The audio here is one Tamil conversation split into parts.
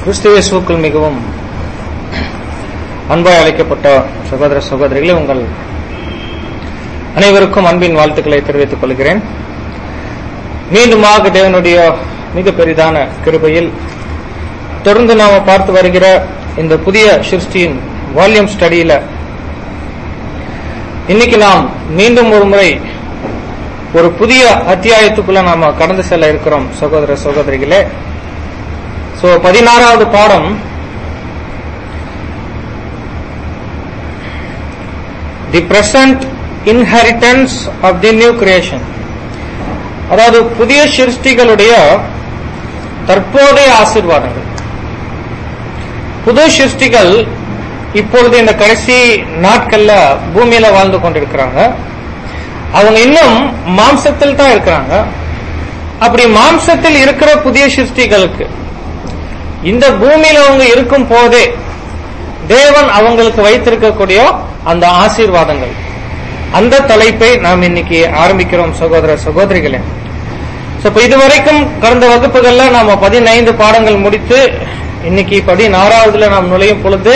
கிறிஸ்துவேசுக்குள் மிகவும் அன்பாய் அழைக்கப்பட்ட சகோதர சகோதரிகளே உங்கள் அனைவருக்கும் அன்பின் வாழ்த்துக்களை தெரிவித்துக் கொள்கிறேன் மீண்டுமாக தேவனுடைய மிக பெரிதான கிருபையில் தொடர்ந்து நாம பார்த்து வருகிற இந்த புதிய சிருஷ்டியின் வால்யூம் ஸ்டடியில இன்னைக்கு நாம் மீண்டும் ஒரு முறை ஒரு புதிய அத்தியாயத்துக்குள்ள நாம கடந்து செல்ல இருக்கிறோம் சகோதர சகோதரிகளே சோ பதினாறாவது பாடம் the present inheritance of the new creation அதாவது புதிய சிருஷ்டிகளுடைய தற்போதைய ஆசிர்வாதங்கள் புது சிருஷ்டிகள் இப்பொழுது இந்த கடைசி நாட்கள்ல பூமியில வாழ்ந்து கொண்டிருக்கிறாங்க அவங்க இன்னும் மாம்சத்தில் தான் இருக்கிறாங்க அப்படி மாம்சத்தில் இருக்கிற புதிய சிருஷ்டிகளுக்கு இந்த பூமியில அவங்க இருக்கும் போதே தேவன் அவங்களுக்கு வைத்திருக்கக்கூடிய அந்த ஆசீர்வாதங்கள் அந்த தலைப்பை நாம் இன்னைக்கு ஆரம்பிக்கிறோம் சகோதர சகோதரிகளே இப்ப இதுவரைக்கும் கடந்த வகுப்புகள்ல நாம பதினைந்து பாடங்கள் முடித்து இன்னைக்கு பதினாறாவதுல நாம் நுழையும் பொழுது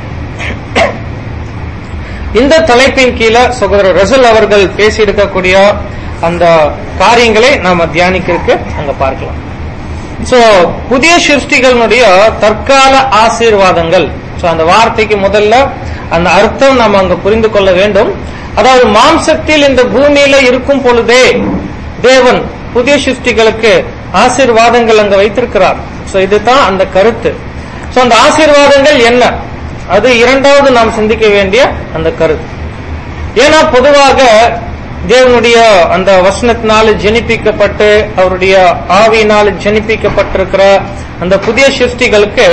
இந்த தலைப்பின் கீழே சகோதரர் ரசல் அவர்கள் பேசியிருக்கக்கூடிய அந்த காரியங்களை நாம தியானிக்கிறதுக்கு அங்க பார்க்கலாம் சோ புதிய சிருஷ்டிகளுடைய தற்கால ஆசீர்வாதங்கள் சோ அந்த வார்த்தைக்கு முதல்ல அந்த அர்த்தம் நாம் அங்க புரிந்து கொள்ள வேண்டும் அதாவது மாம்சத்தில் இந்த பூமியில இருக்கும் பொழுதே தேவன் புதிய சிருஷ்டிகளுக்கு ஆசீர்வாதங்கள் அங்க வைத்திருக்கிறார் சோ இதுதான் அந்த கருத்து சோ அந்த ஆசீர்வாதங்கள் என்ன அது இரண்டாவது நாம் சிந்திக்க வேண்டிய அந்த கருத்து ஏன்னா பொதுவாக தேவனுடைய அந்த வசனத்தினால ஜெனிப்பிக்கப்பட்டு அவருடைய ஆவியினால் ஜெனிப்பிக்கப்பட்டிருக்கிற அந்த புதிய சிருஷ்டிகளுக்கு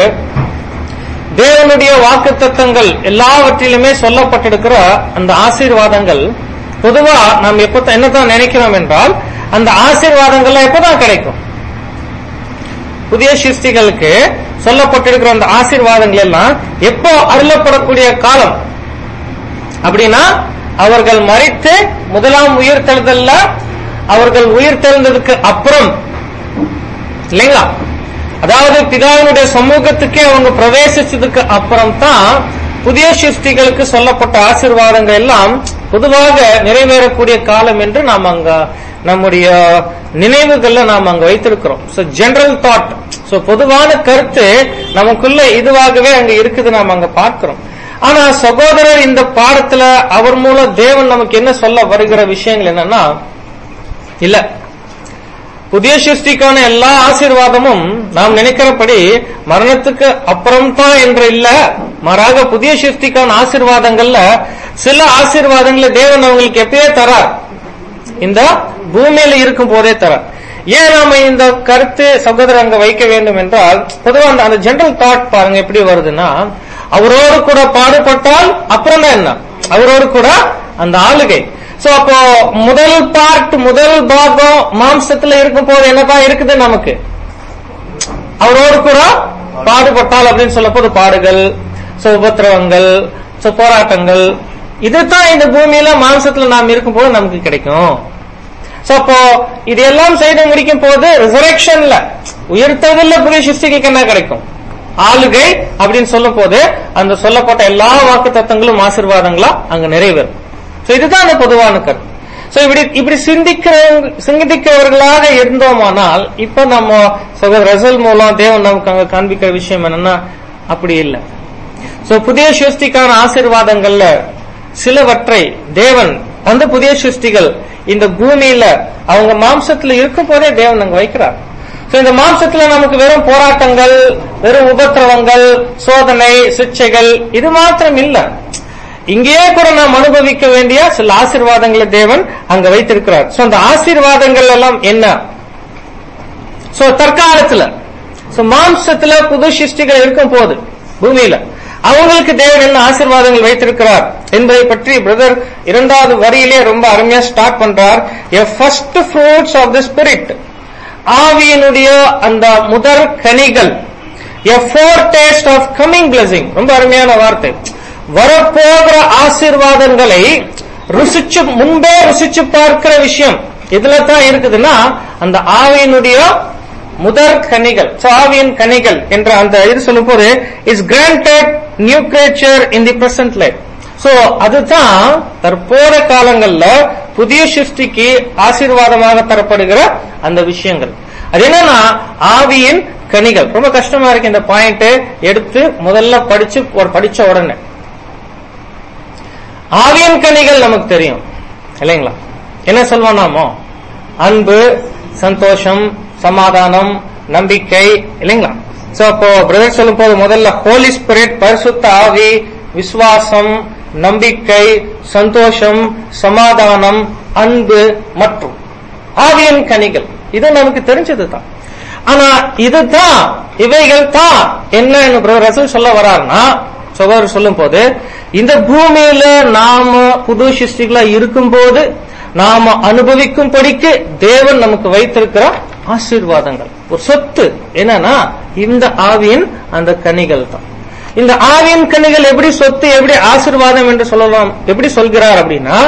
தேவனுடைய வாக்கு தத்தங்கள் எல்லாவற்றிலுமே சொல்லப்பட்டிருக்கிற அந்த ஆசீர்வாதங்கள் பொதுவா நாம் எப்ப என்னதான் நினைக்கிறோம் என்றால் அந்த ஆசீர்வாதங்கள் எப்பதான் கிடைக்கும் புதிய சிருஷ்டிகளுக்கு சொல்லப்பட்டிருக்கிற அந்த ஆசீர்வாதங்கள் எல்லாம் எப்போ அருளப்படக்கூடிய காலம் அப்படின்னா அவர்கள் மறித்து முதலாம் உயிர் தெழுதல்ல அவர்கள் உயிர் தெழுந்ததுக்கு அப்புறம் இல்லைங்களா அதாவது பிதாவினுடைய சமூகத்துக்கே அவங்க பிரவேசிச்சதுக்கு அப்புறம் தான் புதிய சிருஷ்டிகளுக்கு சொல்லப்பட்ட ஆசீர்வாதங்கள் எல்லாம் பொதுவாக நிறைவேறக்கூடிய காலம் என்று நாம் அங்க நம்முடைய நினைவுகள்ல நாம் அங்க வைத்திருக்கிறோம் சோ ஜெனரல் தாட் சோ பொதுவான கருத்து நமக்குள்ள இதுவாகவே அங்க இருக்குது நாம் அங்க பார்க்கிறோம் ஆனா சகோதரர் இந்த பாடத்துல அவர் மூலம் தேவன் நமக்கு என்ன சொல்ல வருகிற விஷயங்கள் என்னன்னா இல்ல புதிய சிருஷ்டிக்கான எல்லா ஆசீர்வாதமும் நாம் நினைக்கிறபடி மரணத்துக்கு அப்புறம் தான் என்று இல்ல மாறாக புதிய சிருஷ்டிக்கான ஆசீர்வாதங்கள்ல சில ஆசீர்வாதங்களை தேவன் அவங்களுக்கு எப்பயே தரார் இந்த பூமியில இருக்கும் போதே தரார் ஏன் நாம இந்த கருத்து சகோதரர் அங்க வைக்க வேண்டும் என்றால் பொதுவாக அந்த அந்த ஜெனரல் தாட் பாருங்க எப்படி வருதுன்னா அவரோடு கூட பாடுபட்டால் அப்புறம் தான் என்ன அவரோடு கூட அந்த ஆளுகை சோ அப்போ முதல் பார்ட் முதல் பாகம் மாம்சத்துல இருக்கும் போது என்னதான் இருக்குது நமக்கு அவரோடு கூட பாடுபட்டால் அப்படின்னு சொல்ல போது பாடுகள் சோ உபத்திரவங்கள் சோ போராட்டங்கள் இதுதான் இந்த பூமியில மாம்சத்துல நாம் இருக்கும் போது நமக்கு கிடைக்கும் சோ அப்போ இது எல்லாம் செய்து முடிக்கும் போது ரிசரக்ஷன்ல உயர்த்ததில்ல புதிய சிருஷ்டிகளுக்கு என்ன கிடைக்கும் ஆளுகை அப்படின்னு சொல்லும் போது அந்த சொல்லப்பட்ட எல்லா வாக்கு தத்துவங்களும் ஆசீர்வாதங்களா அங்க நிறைவேறும் சோ இதுதான் அந்த பொதுவான கருத்து சோ இப்படி இப்படி சிந்திக்கிற சிந்திக்கிறவர்களாக இருந்தோமானால் இப்ப நம்ம சகோதர ரசல் மூலம் தேவன் நமக்கு அங்க காண்பிக்கிற விஷயம் என்னன்னா அப்படி இல்லை சோ புதிய சிருஷ்டிக்கான ஆசீர்வாதங்கள்ல சிலவற்றை தேவன் அந்த புதிய சிருஷ்டிகள் இந்த பூமியில அவங்க மாம்சத்துல இருக்கும் போதே தேவன் அங்க வைக்கிறார் சோ இந்த மாம்சத்துல நமக்கு வெறும் போராட்டங்கள் வெறும் உபத்திரவங்கள் சோதனை சிக்ஷைகள் இது மாத்திரம் இல்ல இங்கேயே கூட நாம் அனுபவிக்க வேண்டிய சில ஆசீர்வாதங்களை தேவன் அங்க வைத்திருக்கிறார் சோ அந்த ஆசீர்வாதங்கள் எல்லாம் என்ன சோ தற்காலத்துல சோ மாம்சத்துல புது சிருஷ்டிகள் இருக்கும் போது பூமியில அவங்களுக்கு தேவன் என்ன ஆசீர்வாதங்கள் வைத்திருக்கிறார் என்பதை பற்றி பிரதர் இரண்டாவது வரியிலே ரொம்ப அருமையா ஸ்டார்ட் பண்றார் a first fruits of the spirit ஆவியினுடைய அந்த முதற் கனிகள் a foretaste of coming blessing ரொம்ப அருமையான வார்த்தை வரப்போகிற ஆசீர்வாதங்களை ருசிச்சு முன்பே ருசிச்சு பார்க்கிற விஷயம் இதுல தான் இருக்குதுன்னா அந்த ஆவியினுடைய முதற் கனிகள் So, ஆவியின் கனிகள் என்ற அந்த இது சொல்லும் போது is granted new creature in the present life so அதுதான் தற்போத காலங்கள்ல புதிய சிருஷ்டிக்கு ஆசீர்வாதமாக தரப்படுகிற அந்த விஷயங்கள் அது என்னன்னா ஆவியின் கனிகள் ரொம்ப கஷ்டமா இருக்கு இந்த பாயிண்ட் எடுத்து முதல்ல படிச்சு ஒரு படிச்ச உடனே ஆவியின் கனிகள் நமக்கு தெரியும் இல்லைங்களா என்ன சொல்வோம் நாமோ அன்பு சந்தோஷம் சமாதானம் நம்பிக்கை இல்லைங்களா சோ அப்போ பிரதர் சொல்லும் போது முதல்ல ஹோலி ஸ்பிரிட் பரிசுத்த ஆவி விசுவாசம் நம்பிக்கை சந்தோஷம் சமாதானம் அன்பு மற்றும் ஆவியின் கனிகள் இது நமக்கு தெரிஞ்சது தான் ஆனா இதுதான் இவைகள் தான் என்ன பிரதர் ரசூல் சொல்ல வராருன்னா சகோதரர் சொல்லும் போது இந்த பூமியில நாம புது சிருஷ்டிகளா இருக்கும்போது நாம அனுபவிக்கும்படிக்கு தேவன் நமக்கு வைத்திருக்கிற ஆசீர்வாதங்கள் ஒரு சொத்து என்னன்னா இந்த ஆவியின் அந்த கனிகள் தான் இந்த ஆவியின் கனிகள் எப்படி சொத்து எப்படி ஆசீர்வாதம் என்று சொல்லலாம் எப்படி சொல்கிறார் அப்படின்னா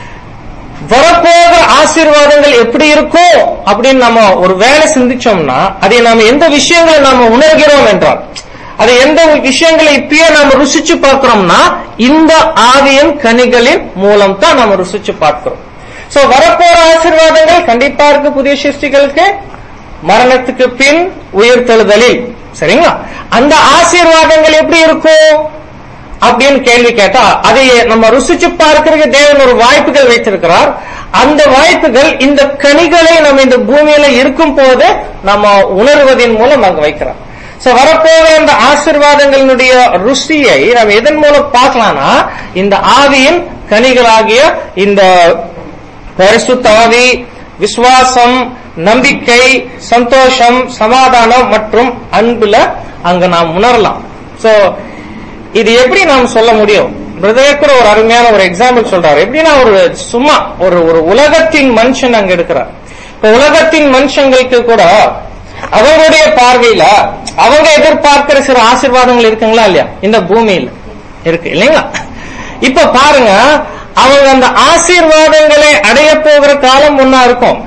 வரப்போகிற ஆசீர்வாதங்கள் எப்படி இருக்கும் அப்படின்னு நம்ம ஒரு வேலை சிந்திச்சோம்னா அதை நாம எந்த விஷயங்களை நாம உணர்கிறோம் என்றால் அதை எந்த விஷயங்களை இப்பயே நாம ருசிச்சு பார்க்கிறோம்னா இந்த ஆவியின் கனிகளின் மூலம் தான் நாம ருசிச்சு பார்க்கிறோம் சோ வரப்போற ஆசீர்வாதங்கள் கண்டிப்பா இருக்கு புதிய சிருஷ்டிகளுக்கு மரணத்துக்கு பின் உயிர்த்தெழுதலில் சரிங்களா அந்த ஆசீர்வாதங்கள் எப்படி இருக்கும் அப்படின்னு கேள்வி கேட்டா அதை நம்ம ருசிச்சு பார்க்கறதுக்கு தேவன் ஒரு வாய்ப்புகள் வைத்திருக்கிறார் அந்த வாய்ப்புகள் இந்த கனிகளை நம்ம இந்த பூமியில இருக்கும் போது நம்ம உணர்வதன் மூலம் அங்க வைக்கிறோம் சோ வரப்போகிற அந்த ஆசீர்வாதங்களினுடைய ருசியை நம்ம எதன் மூலம் பார்க்கலாம்னா இந்த ஆவியின் கனிகளாகிய இந்த பரிசுத்த ஆவி விசுவாசம் நம்பிக்கை சந்தோஷம் சமாதானம் மற்றும் அன்புல அங்க நாம் உணரலாம் சோ இது எப்படி நாம் சொல்ல முடியும் பிரதர் கூட ஒரு அருமையான ஒரு எக்ஸாம்பிள் சொல்றாரு எப்படின்னா ஒரு சும்மா ஒரு ஒரு உலகத்தின் மனுஷன் அங்க எடுக்கிறார் இப்ப உலகத்தின் மனுஷங்களுக்கு கூட அவங்களுடைய பார்வையில அவங்க எதிர்பார்க்கிற சில ஆசீர்வாதங்கள் இருக்குங்களா இல்லையா இந்த பூமியில இருக்கு இல்லைங்களா இப்ப பாருங்க அவங்க அந்த ஆசீர்வாதங்களை அடைய போகிற காலம் முன்னா இருக்கும்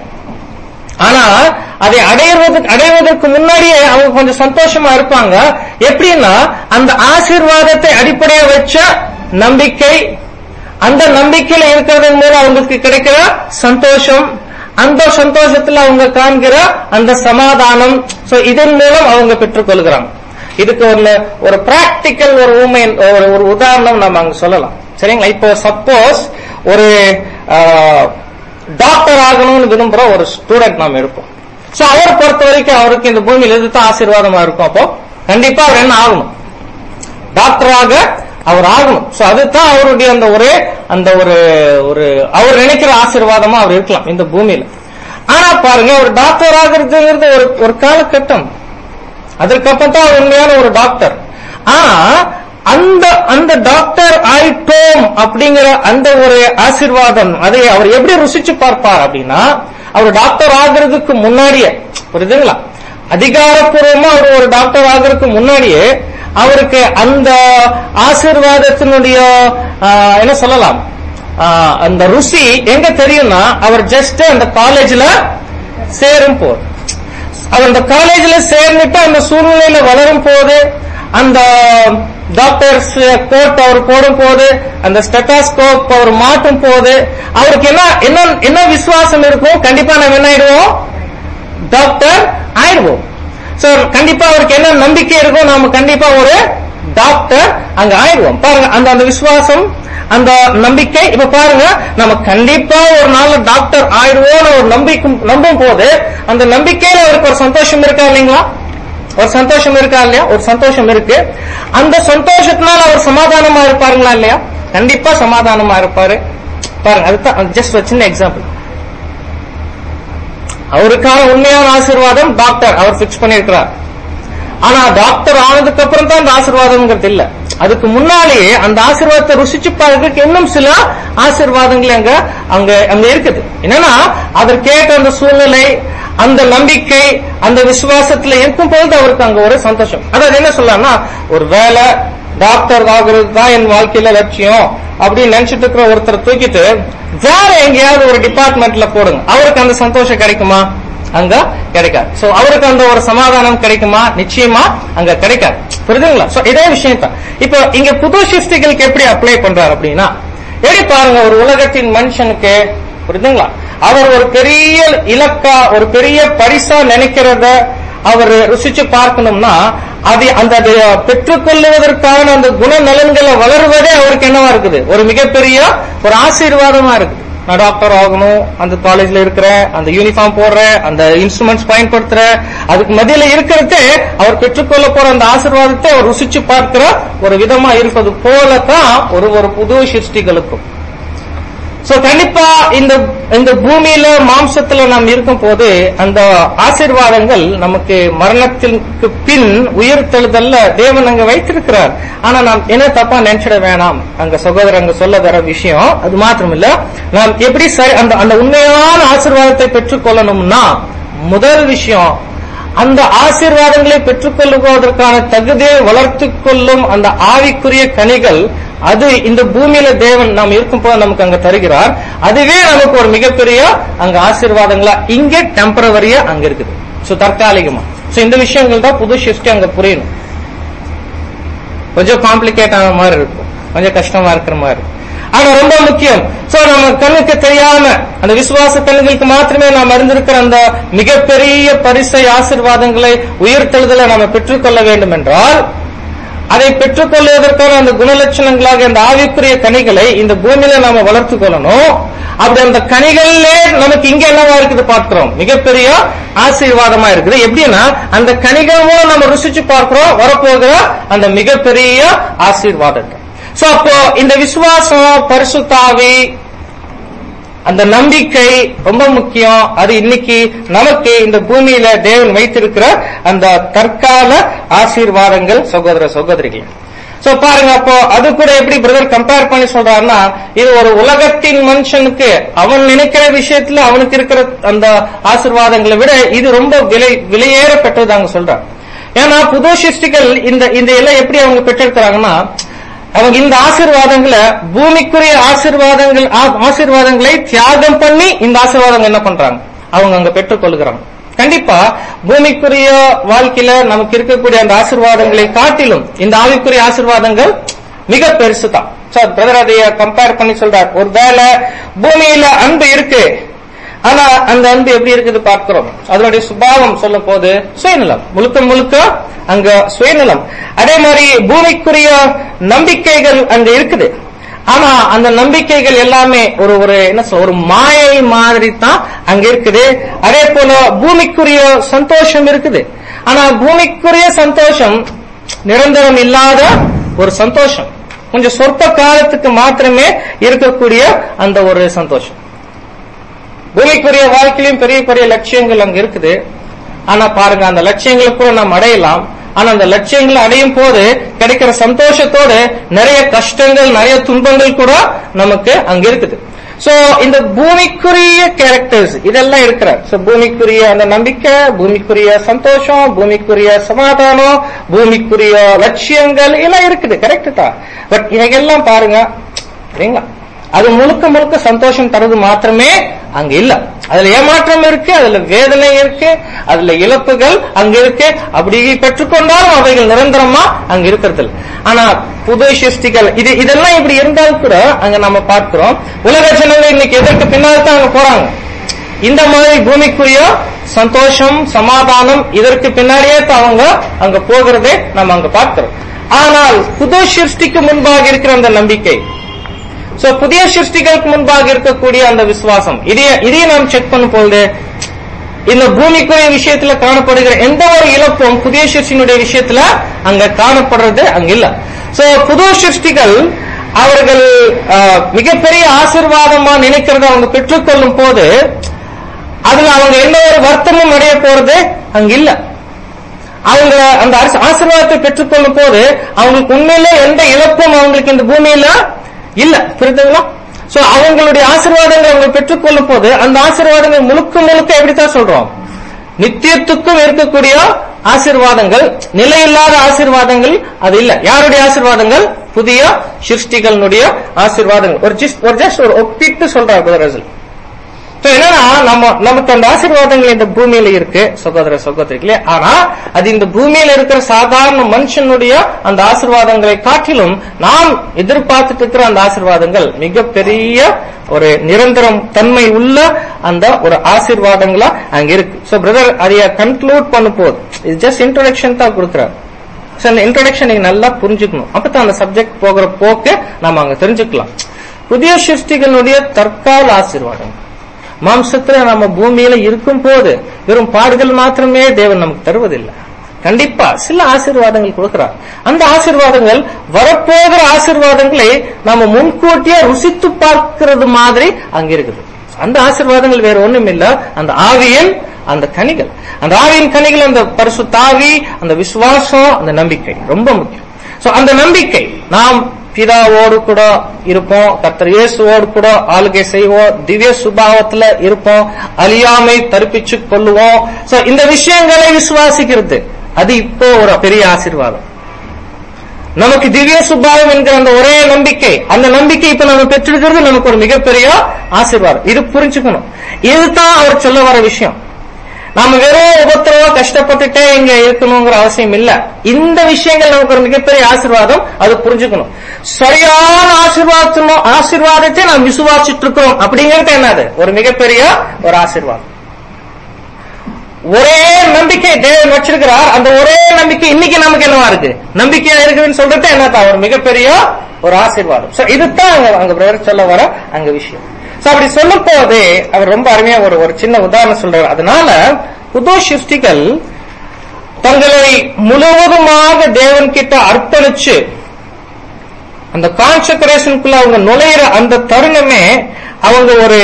ஆனா அதை அடைவதற்கு அடைவதற்கு முன்னாடியே அவங்க கொஞ்சம் சந்தோஷமா இருப்பாங்க எப்படின்னா அந்த ஆசீர்வாதத்தை அடிப்படையா வச்ச நம்பிக்கை அந்த நம்பிக்கையில இருக்கிறதன் மூலம் அவங்களுக்கு கிடைக்கிற சந்தோஷம் அந்த சந்தோஷத்துல அவங்க காண்கிற அந்த சமாதானம் சோ இதன் மூலம் அவங்க பெற்றுக்கொள்கிறாங்க இதுக்கு ஒரு ஒரு பிராக்டிக்கல் ஒரு ஊமை ஒரு ஒரு உதாரணம் நம்ம அங்க சொல்லலாம் சரிங்களா இப்போ சப்போஸ் ஒரு டாக்டர் ஆகணும்னு விரும்புற ஒரு ஸ்டூடெண்ட் நாம் இருப்போம் சோ அவரை பொறுத்த வரைக்கும் அவருக்கு இந்த பூமியில எதிர்த்து ஆசீர்வாதமா இருக்கும் அப்போ கண்டிப்பா அவர் என்ன ஆகணும் டாக்டராக அவர் ஆகணும் சோ அதுதான் அவருடைய அந்த ஒரே அந்த ஒரு ஒரு அவர் நினைக்கிற ஆசீர்வாதமா அவர் இருக்கலாம் இந்த பூமியில ஆனா பாருங்க ஒரு டாக்டர் ஆகிறதுங்கிறது ஒரு ஒரு காலகட்டம் அதற்கப்புறம் தான் உண்மையான ஒரு டாக்டர் ஆனா அந்த அந்த டாக்டர் ஆயிட்டோம் அப்படிங்கிற அந்த ஒரு ஆசீர்வாதம் அதை அவர் எப்படி ருசிச்சு பார்ப்பார் அப்படின்னா அவர் டாக்டர் ஆகிறதுக்கு முன்னாடியே புரியுதுங்களா அதிகாரப்பூர்வமா அவர் ஒரு டாக்டர் ஆகிறதுக்கு முன்னாடியே அவருக்கு அந்த ஆசீர்வாதத்தினுடைய என்ன சொல்லலாம் அந்த ருசி எங்க தெரியும்னா அவர் ஜஸ்ட் அந்த காலேஜ்ல சேரும் போது அவர் அந்த காலேஜ்ல சேர்ந்துட்டு அந்த சூழ்நிலையில வளரும் போது அந்த டாக்டர்ஸ் கோட் அவர் போடும் போது அந்த ஸ்டெட்டாஸ்கோப் அவர் மாட்டும் போது அவருக்கு என்ன என்ன என்ன விசுவாசம் இருக்கும் கண்டிப்பா நம்ம என்ன ஆயிடுவோம் டாக்டர் ஆயிடுவோம் சோ கண்டிப்பா அவருக்கு என்ன நம்பிக்கை இருக்கும் நாம கண்டிப்பா ஒரு டாக்டர் அங்க ஆயிடுவோம் பாருங்க அந்த அந்த விசுவாசம் அந்த நம்பிக்கை இப்ப பாருங்க நம்ம கண்டிப்பா ஒரு நாள் டாக்டர் ஆயிடுவோம் ஒரு நம்பிக்கை நம்பும் போது அந்த நம்பிக்கையில அவருக்கு ஒரு சந்தோஷம் இருக்கா இல்லைங்களா ஒரு சந்தோஷம் இருக்கா இல்லையா ஒரு சந்தோஷம் இருக்கு அந்த சந்தோஷத்தினால அவர் சமாதானமா இருப்பாருங்களா இல்லையா கண்டிப்பா சமாதானமா இருப்பாரு பாருங்க அதுதான் ஜஸ்ட் ஒரு சின்ன எக்ஸாம்பிள் அவருக்கான உண்மையான ஆசீர்வாதம் டாக்டர் அவர் பிக்ஸ் பண்ணிருக்கிறார் ஆனா டாக்டர் ஆனதுக்கு அப்புறம் தான் அந்த ஆசீர்வாதம்ங்கிறது இல்ல அதுக்கு முன்னாலேயே அந்த ஆசீர்வாதத்தை ருசிச்சு பார்க்கறதுக்கு இன்னும் சில ஆசீர்வாதங்கள் அங்க அங்க அங்க இருக்குது என்னன்னா அதற்கேற்ற அந்த சூழ்நிலை அந்த நம்பிக்கை அந்த விசுவாசத்துல இருக்கும் பொழுது அவருக்கு அங்க ஒரு சந்தோஷம் அதாவது என்ன சொல்லலாம்னா ஒரு வேலை டாக்டர் ஆகுறது தான் என் வாழ்க்கையில லட்சியம் அப்படின்னு நினைச்சிட்டு இருக்கிற ஒருத்தர் தூக்கிட்டு வேற எங்கேயாவது ஒரு டிபார்ட்மெண்ட்ல போடுங்க அவருக்கு அந்த சந்தோஷம் கிடைக்குமா அங்க கிடைக்காது சோ அவருக்கு அந்த ஒரு சமாதானம் கிடைக்குமா நிச்சயமா அங்க கிடைக்காது புரியுதுங்களா சோ இதே விஷயம் தான் இப்போ இங்க புது சிருஷ்டிகளுக்கு எப்படி அப்ளை பண்றாரு அப்படின்னா எப்படி பாருங்க ஒரு உலகத்தின் மனுஷனுக்கு புரியுதுங்களா அவர் ஒரு பெரிய இலக்கா ஒரு பெரிய பரிசா நினைக்கிறத அவர் ருசிச்சு பார்க்கணும்னா அது அந்த அது பெற்றுக்கொள்ளுவதற்கான அந்த குணநலன்களை வளருவதே அவருக்கு என்னவா இருக்குது ஒரு மிகப்பெரிய ஒரு ஆசீர்வாதமா இருக்கு நான் டாக்டர் ஆகணும் அந்த காலேஜ்ல இருக்கிற அந்த யூனிஃபார்ம் போடுற அந்த இன்ஸ்ட்ருமெண்ட்ஸ் பயன்படுத்துற அதுக்கு மத்தியில இருக்கிறதே அவர் பெற்றுக்கொள்ள போற அந்த ஆசீர்வாதத்தை அவர் ருசிச்சு பார்க்கிற ஒரு விதமா இருப்பது போலதான் ஒரு ஒரு புது சிருஷ்டிகளுக்கும் சோ கண்டிப்பா இந்த இந்த பூமியில மாம்சத்துல நாம் இருக்கும் போது அந்த ஆசீர்வாதங்கள் நமக்கு மரணத்திற்கு பின் உயிர்த்தெழுதல்ல தேவன் அங்க வைத்திருக்கிறார் ஆனா நாம் என்ன தப்பா நினைச்சிட வேணாம் அங்க சகோதரர் அங்க சொல்ல வர விஷயம் அது மாத்திரம் இல்ல நாம் எப்படி சரி அந்த அந்த உண்மையான ஆசீர்வாதத்தை பெற்றுக்கொள்ளணும்னா முதல் விஷயம் அந்த ஆசீர்வாதங்களை பெற்றுக்கொள்ளுவதற்கான தகுதியை வளர்த்துக் கொள்ளும் அந்த ஆவிக்குரிய கனிகள் அது இந்த பூமியில தேவன் நாம் இருக்கும் போது நமக்கு அங்க தருகிறார் அதுவே நமக்கு ஒரு மிகப்பெரிய அங்க ஆசீர்வாதங்களா இங்கே டெம்பரவரியா அங்க இருக்குது சோ தற்காலிகமா சோ இந்த விஷயங்கள் தான் புது சிருஷ்டி அங்க புரியணும் கொஞ்சம் காம்ப்ளிகேட் ஆன மாதிரி இருக்கும் கொஞ்சம் கஷ்டமா இருக்கிற மாதிரி இருக்கும். ஆனா ரொம்ப முக்கியம் சோ நம்ம கண்ணுக்கு தெரியாம அந்த விசுவாச கண்ணுகளுக்கு மாத்திரமே நாம் அறிந்திருக்கிற அந்த மிகப்பெரிய பரிசை ஆசீர்வாதங்களை உயர்த்தெழுதலை நாம பெற்றுக்கொள்ள வேண்டும் என்றால் அதை பெற்றுக்கொள்வதற்கான அந்த குணலட்சணங்களாக அந்த ஆவிக்குரிய கனிகளை இந்த பூமியில நாம வளர்த்துக் கொள்ளணும் அப்படி அந்த கனிகளிலே நமக்கு இங்க என்னவா இருக்குது பார்க்கிறோம் மிகப்பெரிய ஆசீர்வாதமா இருக்குது எப்படின்னா அந்த கனிகள் மூலம் நம்ம ருசிச்சு பார்க்கிறோம் வரப்போகிற அந்த மிகப்பெரிய ஆசீர்வாதத்தை சோ அப்போ இந்த விசுவாசம் பரிசுத்தாவி அந்த நம்பிக்கை ரொம்ப முக்கியம் அது இன்னைக்கு நமக்கு இந்த பூமியில தேவன் வைத்திருக்கிற அந்த தற்கால ஆசீர்வாதங்கள் சகோதர சகோதரிகள் சோ பாருங்க அப்போ அது கூட எப்படி பிரதர் கம்பேர் பண்ணி சொல்றாருன்னா இது ஒரு உலகத்தின் மனுஷனுக்கு அவன் நினைக்கிற விஷயத்துல அவனுக்கு இருக்கிற அந்த ஆசீர்வாதங்களை விட இது ரொம்ப விலை விலையேறப்பட்டது அவங்க சொல்றாங்க ஏன்னா புது சிருஷ்டிகள் இந்த இந்த எல்லாம் எப்படி அவங்க பெற்றிருக்கிறாங்கன்னா அவங்க இந்த ஆசீர்வாதங்களை பூமிக்குரிய ஆசீர்வாதங்கள் ஆ- ஆசீர்வாதங்களை தியாகம் பண்ணி இந்த ஆசீர்வாதங்கள் என்ன பண்றாங்க அவங்க அங்க பெற்றுக்கொள்கிறாங்க கண்டிப்பா பூமிக்குரிய வாழ்க்கையில நமக்கு இருக்கக்கூடிய அந்த ஆசீர்வாதங்களை காட்டிலும் இந்த ஆவிக்குரிய ஆசீர்வாதங்கள் மிக பெருசுதான் சார் பிரதர் அதைய கம்பேர் பண்ணி சொல்றார் ஒருவேளை பூமியில அன்பு இருக்கு ஆனா அந்த அன்பு எப்படி இருக்குது பார்க்கிறோம் அதனுடைய சுபாவம் சொல்லும் போது சுயநலம் முழுக்க முழுக்க அங்க சுயநலம் அதே மாதிரி பூமிக்குரிய நம்பிக்கைகள் அங்க இருக்குது ஆனா அந்த நம்பிக்கைகள் எல்லாமே ஒரு ஒரு என்ன சொல்ல ஒரு மாயை மாதிரி தான் அங்க இருக்குது அதே போல பூமிக்குரிய சந்தோஷம் இருக்குது ஆனா பூமிக்குரிய சந்தோஷம் நிரந்தரம் இல்லாத ஒரு சந்தோஷம் கொஞ்சம் சொற்ப காலத்துக்கு மாத்திரமே இருக்கக்கூடிய அந்த ஒரு சந்தோஷம் பூமிக்குரிய வாழ்க்கையிலும் பெரிய பெரிய லட்சியங்கள் அங்க இருக்குது ஆனா பாருங்க அந்த லட்சியங்களை கூட நாம் அடையலாம் ஆனா அந்த லட்சியங்களை அடையும் போது கிடைக்கிற சந்தோஷத்தோடு நிறைய கஷ்டங்கள் நிறைய துன்பங்கள் கூட நமக்கு அங்க இருக்குது சோ இந்த பூமிக்குரிய கேரக்டர்ஸ் இதெல்லாம் இருக்கிற சோ பூமிக்குரிய அந்த நம்பிக்கை பூமிக்குரிய சந்தோஷம் பூமிக்குரிய சமாதானம் பூமிக்குரிய லட்சியங்கள் எல்லாம் இருக்குது கரெக்ட் தான் பட் இவைகெல்லாம் பாருங்க சரிங்களா அது முழுக்க முழுக்க சந்தோஷம் தரது மாத்திரமே அங்க இல்ல அதுல ஏமாற்றம் இருக்கு அதுல வேதனை இருக்கு அதுல இழப்புகள் அங்க இருக்கு அப்படி பெற்றுக்கொண்டாலும் அவைகள் நிரந்தரமா அங்க இருக்கிறது இல்ல. ஆனா புது சிருஷ்டிகள் இது இதெல்லாம் இப்படி இருந்தாலும் கூட அங்க நம்ம பார்க்கிறோம் உலக ஜனங்கள் இன்னைக்கு எதற்கு பின்னால் தான் அங்க போறாங்க இந்த மாதிரி பூமிக்குரிய சந்தோஷம் சமாதானம் இதற்கு பின்னாடியே தான் அவங்க அங்க போகிறதே நம்ம அங்க பார்க்கிறோம் ஆனால் புது சிருஷ்டிக்கு முன்பாக இருக்கிற அந்த நம்பிக்கை சோ புதிய சிருஷ்டிகளுக்கு முன்பாக இருக்கக்கூடிய அந்த விசுவாசம் இதைய இதையும் நாம் செக் பண்ணும் பொழுது இந்த பூமிக்குரிய விஷயத்துல காணப்படுகிற எந்த ஒரு இழப்பும் புதிய சிருஷ்டியினுடைய விஷயத்துல அங்க காணப்படுறது அங்க இல்ல சோ புது சிருஷ்டிகள் அவர்கள் ஆஹ், மிகப்பெரிய ஆசீர்வாதமா நினைக்கிறத அவங்க பெற்றுக்கொள்ளும் போது அதுல அவங்க எந்த ஒரு வருத்தமும் அடைய போறது அங்க இல்ல அவங்க அந்த அரசு- ஆசீர்வாதத்தை பெற்றுக்கொள்ளும் போது அவங்களுக்கு உண்மையிலே எந்த இழப்பும் அவங்களுக்கு இந்த பூமியில இல்ல புரியுதுங்களா சோ அவங்களுடைய ஆசீர்வாதங்களை அவங்க பெற்றுக்கொள்ளும் போது அந்த ஆசீர்வாதங்கள் முழுக்க முழுக்க எப்படித்தான் சொல்றோம் நித்தியத்துக்கும் இருக்கக்கூடிய ஆசீர்வாதங்கள் நிலையில்லாத ஆசீர்வாதங்கள் அது இல்ல யாருடைய ஆசீர்வாதங்கள் புதிய சிருஷ்டிகளுடைய ஆசீர்வாதங்கள் ஒரு ஜஸ்ட் ஒரு ஜஸ்ட் ஒரு ஒப்பிட்டு சொல்றார் குதரசல் So, என்னன்னா நம்ம நமக்கு அந்த ஆசீர்வாதங்கள் இந்த பூமியில இருக்கு சகோதர சகோதரிகளே ஆனா அது இந்த பூமியில இருக்கிற சாதாரண மனுஷனுடைய அந்த ஆசீர்வாதங்களை காட்டிலும் நாம் எதிர்பார்த்துட்டு இருக்கிற அந்த ஆசீர்வாதங்கள் மிகப்பெரிய ஒரு நிரந்தரம் தன்மை உள்ள அந்த ஒரு ஆசீர்வாதங்களா அங்க இருக்கு சோ பிரதர் அதைய கன்க்ளூட் பண்ண போது இது ஜஸ்ட் இன்ட்ரோடக்ஷன் தான் கொடுக்குறாரு சோ அந்த இன்ட்ரோடக்ஷன் நீங்க நல்லா புரிஞ்சுக்கணும் அப்பதான் அந்த சப்ஜெக்ட் போகிற போக்கு நாம அங்க தெரிஞ்சுக்கலாம் புதிய சிருஷ்டிகளுடைய தற்கால ஆசீர்வாதம் மாம்சத்துல நம்ம பூமியில இருக்கும் போது வெறும் பாடுகள் மாத்திரமே தேவன் நமக்கு தருவதில்லை கண்டிப்பா சில ஆசீர்வாதங்கள் கொடுக்கிறார் அந்த ஆசீர்வாதங்கள் வரப்போகிற ஆசீர்வாதங்களை நாம முன்கூட்டியே ருசித்து பார்க்கிறது மாதிரி அங்க இருக்குது அந்த ஆசீர்வாதங்கள் வேற ஒண்ணும் இல்ல அந்த ஆவியின் அந்த கனிகள் அந்த ஆவியின் கனிகள் அந்த பரிசு தாவி அந்த விசுவாசம் அந்த நம்பிக்கை ரொம்ப முக்கியம் சோ அந்த நம்பிக்கை நாம் பிதாவோடு கூட இருப்போம் கர்த்தர் இயேசுவோடு கூட ஆளுகை செய்வோம் திவ்ய சுபாவத்துல இருப்போம் அழியாமை தரிப்பிச்சு கொள்ளுவோம் சோ இந்த விஷயங்களை விசுவாசிக்கிறது அது இப்போ ஒரு பெரிய ஆசீர்வாதம் நமக்கு திவ்ய சுபாவம் என்கிற அந்த ஒரே நம்பிக்கை அந்த நம்பிக்கை இப்ப நம்ம பெற்றிருக்கிறது நமக்கு ஒரு மிகப்பெரிய ஆசீர்வாதம் இது புரிஞ்சுக்கணும் இதுதான் அவர் சொல்ல வர விஷயம் நாம வெறும் உபத்திரவா கஷ்டப்பட்டுட்டே இங்க இருக்கணுங்கிற அவசியம் இல்ல இந்த விஷயங்கள் நமக்கு ஒரு மிகப்பெரிய ஆசீர்வாதம் அது புரிஞ்சுக்கணும் சரியான ஆசீர்வாதம் ஆசீர்வாதத்தை நாம் விசுவாசிட்டு இருக்கிறோம் அப்படிங்கிறது என்னது ஒரு மிகப்பெரிய ஒரு ஆசீர்வாதம் ஒரே நம்பிக்கை தேவன் வச்சிருக்கிறார் அந்த ஒரே நம்பிக்கை இன்னைக்கு நமக்கு என்னவா இருக்கு நம்பிக்கையா இருக்குதுன்னு சொல்றது என்னதான் ஒரு மிகப்பெரிய ஒரு ஆசீர்வாதம் சோ இதுதான் அங்க அங்க பிரதர் சொல்ல வர அங்க விஷயம் சோ அப்படி சொல்லும் போதே அவர் ரொம்ப அருமையா ஒரு ஒரு சின்ன உதாரணம் சொல்றாரு அதனால புது சிருஷ்டிகள் தங்களை முழுவதுமாக தேவன் கிட்ட அர்ப்பணிச்சு அந்த கான்சக்ரேஷனுக்குள்ள அவங்க நுழையிற அந்த தருணமே அவங்க ஒரு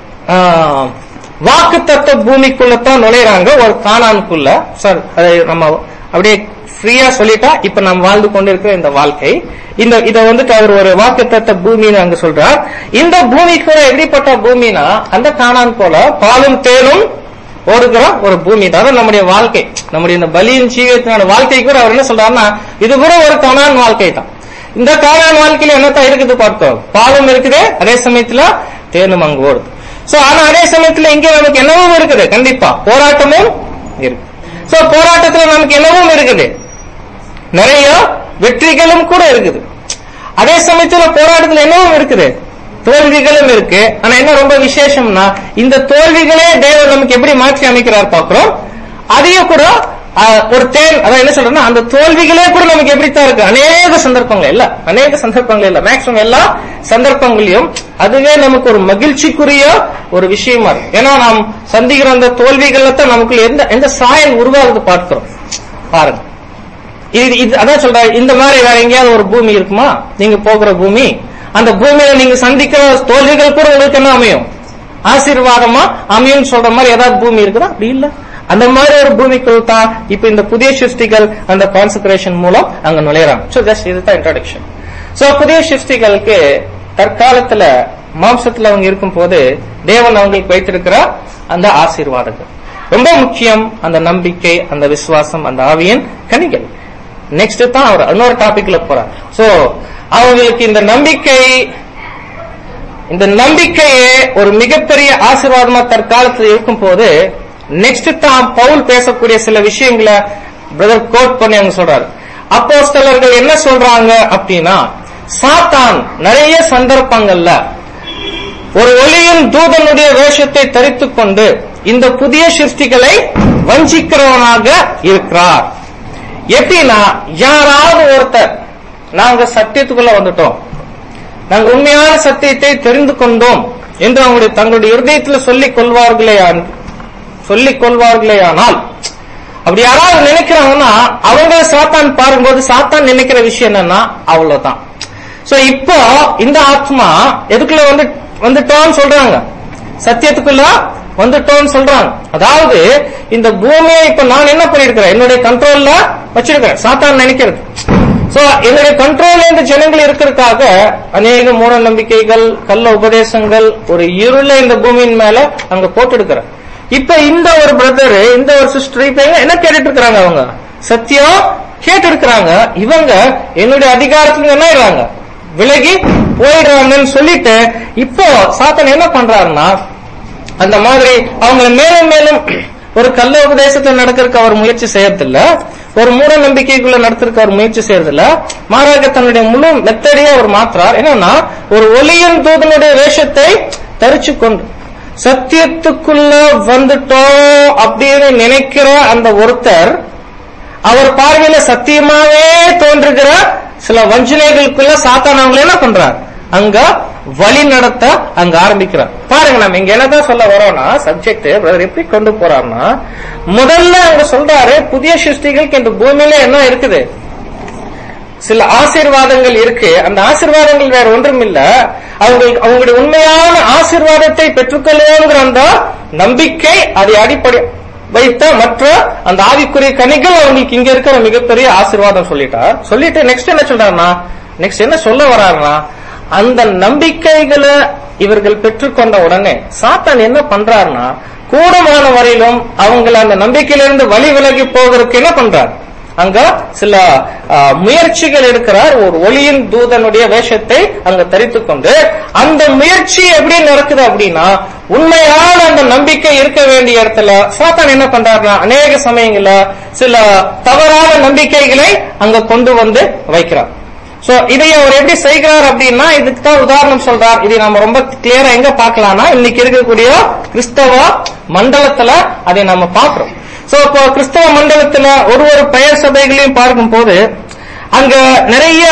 வாக்கு தத்த பூமிக்குள்ளதான் நுழையிறாங்க ஒரு காணானுக்குள்ள சார் அதை நம்ம அப்படியே ஃப்ரீயா சொல்லிட்டா இப்ப நாம் வாழ்ந்து கொண்டிருக்கிற இந்த வாழ்க்கை இந்த இத வந்துட்டு அவர் ஒரு வாக்கு தத்த பூமின்னு அங்க சொல்றார் இந்த பூமிக்குள்ள எப்படிப்பட்ட பூமினா அந்த காணான் போல பாலும் தேனும் ஓடுகிற ஒரு பூமி தான் நம்முடைய வாழ்க்கை நம்முடைய இந்த பலியின் ஜீவியத்தினான வாழ்க்கை கூட அவர் என்ன சொல்றாருன்னா இது கூட ஒரு காணான் வாழ்க்கை தான் இந்த காணான் வாழ்க்கையில என்னத்தான் இருக்குது பார்த்தோம் பாலும் இருக்குது அதே சமயத்துல தேனும் அங்கு ஓடுது சோ ஆனா அதே சமயத்துல இங்க நமக்கு என்னவும் இருக்குது கண்டிப்பா போராட்டமும் இருக்கு சோ போராட்டத்துல நமக்கு என்னவும் இருக்குது நிறைய வெற்றிகளும் கூட இருக்குது அதே சமயத்துல போராட்டத்துல என்னவும் இருக்குது தோல்விகளும் இருக்கு ஆனா என்ன ரொம்ப விசேஷம்னா இந்த தோல்விகளே தேவன் நமக்கு எப்படி மாற்றி அமைக்கிறார் பாக்குறோம் அதையும் கூட ஒரு தேன் அதான் என்ன சொல்றேன்னா அந்த தோல்விகளே கூட நமக்கு எப்படித்தான் இருக்கு அநேக சந்தர்ப்பங்கள் இல்ல அநேக சந்தர்ப்பங்கள் இல்ல மேக்சிமம் எல்லா சந்தர்ப்பங்களையும் அதுவே நமக்கு ஒரு மகிழ்ச்சிக்குரிய ஒரு விஷயமா இருக்கு ஏன்னா நாம் சந்திக்கிற அந்த தோல்விகள்ல தான் நமக்குள்ள எந்த எந்த சாயல் உருவாகுது பார்க்கிறோம் பாருங்க இது இது அதான் சொல்ற இந்த மாதிரி வேற எங்கேயாவது ஒரு பூமி இருக்குமா நீங்க போகிற பூமி அந்த பூமியில நீங்க சந்திக்கிற தோல்விகள் கூட உங்களுக்கு என்ன அமையும் ஆசீர்வாதமா அமையும் சொல்ற மாதிரி ஏதாவது பூமி இருக்குதா அப்படி இல்ல அந்த மாதிரி ஒரு பூமிக்குள் தான் இப்ப இந்த புதிய சிருஷ்டிகள் அந்த கான்சன்ட்ரேஷன் மூலம் அங்க நுழையறாங்க சோ ஜஸ்ட் இதுதான் இன்ட்ரோடக்ஷன் சோ புதிய சிருஷ்டிகளுக்கு தற்காலத்துல மாம்சத்துல அவங்க இருக்கும் போது தேவன் அவங்களுக்கு வைத்திருக்கிற அந்த ஆசீர்வாதங்கள் ரொம்ப முக்கியம் அந்த நம்பிக்கை அந்த விசுவாசம் அந்த ஆவியின் கனிகள் நெக்ஸ்ட் தான் அவர் இன்னொரு டாபிக்ல போறார் சோ அவங்களுக்கு இந்த நம்பிக்கை இந்த நம்பிக்கையே ஒரு மிகப்பெரிய ஆசீர்வாதமா தற்காலத்தில் இருக்கும் போது நெக்ஸ்ட் தான் பவுல் பேசக்கூடிய சில விஷயங்களை பிரதர் கோட் பண்ணி அவங்க சொல்றாரு அப்போஸ்தலர்கள் என்ன சொல்றாங்க அப்படின்னா சாத்தான் நிறைய சந்தர்ப்பங்கள்ல ஒரு ஒளியின் தூதனுடைய வேஷத்தை தரித்துக் கொண்டு இந்த புதிய சிருஷ்டிகளை வஞ்சிக்கிறவனாக இருக்கிறார் எப்படின்னா யாராவது ஒருத்தர் நாங்க சத்தியத்துக்குள்ள வந்துட்டோம் நாங்க உண்மையான சத்தியத்தை தெரிந்து கொண்டோம் என்று அவங்களுடைய தங்களுடைய இருதயத்தில் சொல்லிக் கொள்வார்களே சொல்லிக் கொள்வார்களே ஆனால் அப்படி யாராவது நினைக்கிறாங்கன்னா அவங்க சாத்தான் பாரும்போது சாத்தான் நினைக்கிற விஷயம் என்னன்னா அவ்வளவுதான் சோ இப்போ இந்த ஆத்மா எதுக்குள்ள வந்து வந்துட்டோம்னு சொல்றாங்க சத்தியத்துக்குள்ள வந்துட்டோம்னு சொல்றாங்க அதாவது இந்த பூமியை இப்ப நான் என்ன பண்ணிருக்கிறேன் என்னுடைய கண்ட்ரோல்ல வச்சிருக்கிறேன் சாத்தான் நினைக்கிறது சோ என்னுடைய கண்ட்ரோல் இந்த ஜனங்கள் இருக்கிறதுக்காக அநேக மூட நம்பிக்கைகள் கள்ள உபதேசங்கள் ஒரு இருள இந்த பூமியின் மேல அங்க போட்டு இப்ப இந்த ஒரு பிரதர் இந்த ஒரு சிஸ்டர் இப்ப என்ன கேட்டுட்டு இருக்கிறாங்க அவங்க சத்தியம் கேட்டு இருக்கிறாங்க இவங்க என்னுடைய அதிகாரத்துல என்ன ஆயிடுறாங்க விலகி போயிடுறாங்கன்னு சொல்லிட்டு இப்போ சாத்தன் என்ன பண்றாருன்னா அந்த மாதிரி அவங்களை மேலும் மேலும் ஒரு கள்ள உபதேசத்துல நடக்கிறதுக்கு அவர் முயற்சி செய்யறதில்ல ஒரு மூட நம்பிக்கைக்குள்ள நடத்துறதுக்கு அவர் முயற்சி செய்யறதில்ல மாறாக தன்னுடைய முழு மெத்தடியே அவர் மாற்றார் என்னன்னா ஒரு ஒளியின் தூதனுடைய வேஷத்தை தரிச்சு கொண்டு சத்தியத்துக்குள்ள வந்துட்டோம் அப்படின்னு நினைக்கிற அந்த ஒருத்தர் அவர் பார்வையில சத்தியமாவே தோன்றுகிற சில வஞ்சனைகளுக்குள்ள சாத்தான் அவங்களை என்ன பண்றார் அங்க வழி நடத்த அங்க ஆரம்பிக்கிறார் பாருங்க நம்ம இங்க என்னதான் சொல்ல வரோம்னா சப்ஜெக்ட் பிரதர் எப்படி கொண்டு போறாருன்னா முதல்ல அங்க சொல்றாரு புதிய சிருஷ்டிகளுக்கு இந்த பூமியில என்ன இருக்குது சில ஆசீர்வாதங்கள் இருக்கு அந்த ஆசீர்வாதங்கள் வேற ஒன்றும் இல்ல அவங்களுக்கு அவங்களுடைய உண்மையான ஆசீர்வாதத்தை பெற்றுக்கொள்ளுங்கிற அந்த நம்பிக்கை அதை அடிப்படை வைத்த மற்ற அந்த ஆவிக்குரிய கனிகள் அவங்களுக்கு இங்க இருக்கிற மிகப்பெரிய ஆசீர்வாதம் சொல்லிட்டார் சொல்லிட்டு நெக்ஸ்ட் என்ன சொல்றாருன்னா நெக்ஸ்ட் என்ன சொல்ல வர்றாருன்னா அந்த நம்பிக்கைகளை இவர்கள் பெற்றுக்கொண்ட உடனே சாத்தான் என்ன பண்றாருன்னா கூடமான வரையிலும் அவங்கள அந்த நம்பிக்கையிலிருந்து வழி விலகி போகிறதுக்கு என்ன பண்றார் அங்க சில ஆ, முயற்சிகள் எடுக்கிறார் ஒரு ஒளியின் தூதனுடைய வேஷத்தை அங்க தரித்துக் கொண்டு அந்த முயற்சி எப்படி நடக்குது அப்படின்னா உண்மையான அந்த நம்பிக்கை இருக்க வேண்டிய இடத்துல சாத்தான் என்ன பண்றாருன்னா அநேக சமயங்கள்ல சில தவறான நம்பிக்கைகளை அங்க கொண்டு வந்து வைக்கிறார் சோ இதை அவர் எப்படி செய்கிறார் அப்படின்னா இதுக்கு தான் உதாரணம் சொல்றார் இதை நம்ம ரொம்ப கிளியரா எங்க பார்க்கலாம்னா இன்னைக்கு இருக்கக்கூடிய கிறிஸ்தவ மண்டலத்துல அதை நம்ம பார்க்கிறோம் சோ இப்போ கிறிஸ்தவ மண்டலத்துல ஒரு ஒரு பெயர் சபைகளையும் பார்க்கும் போது அங்க நிறைய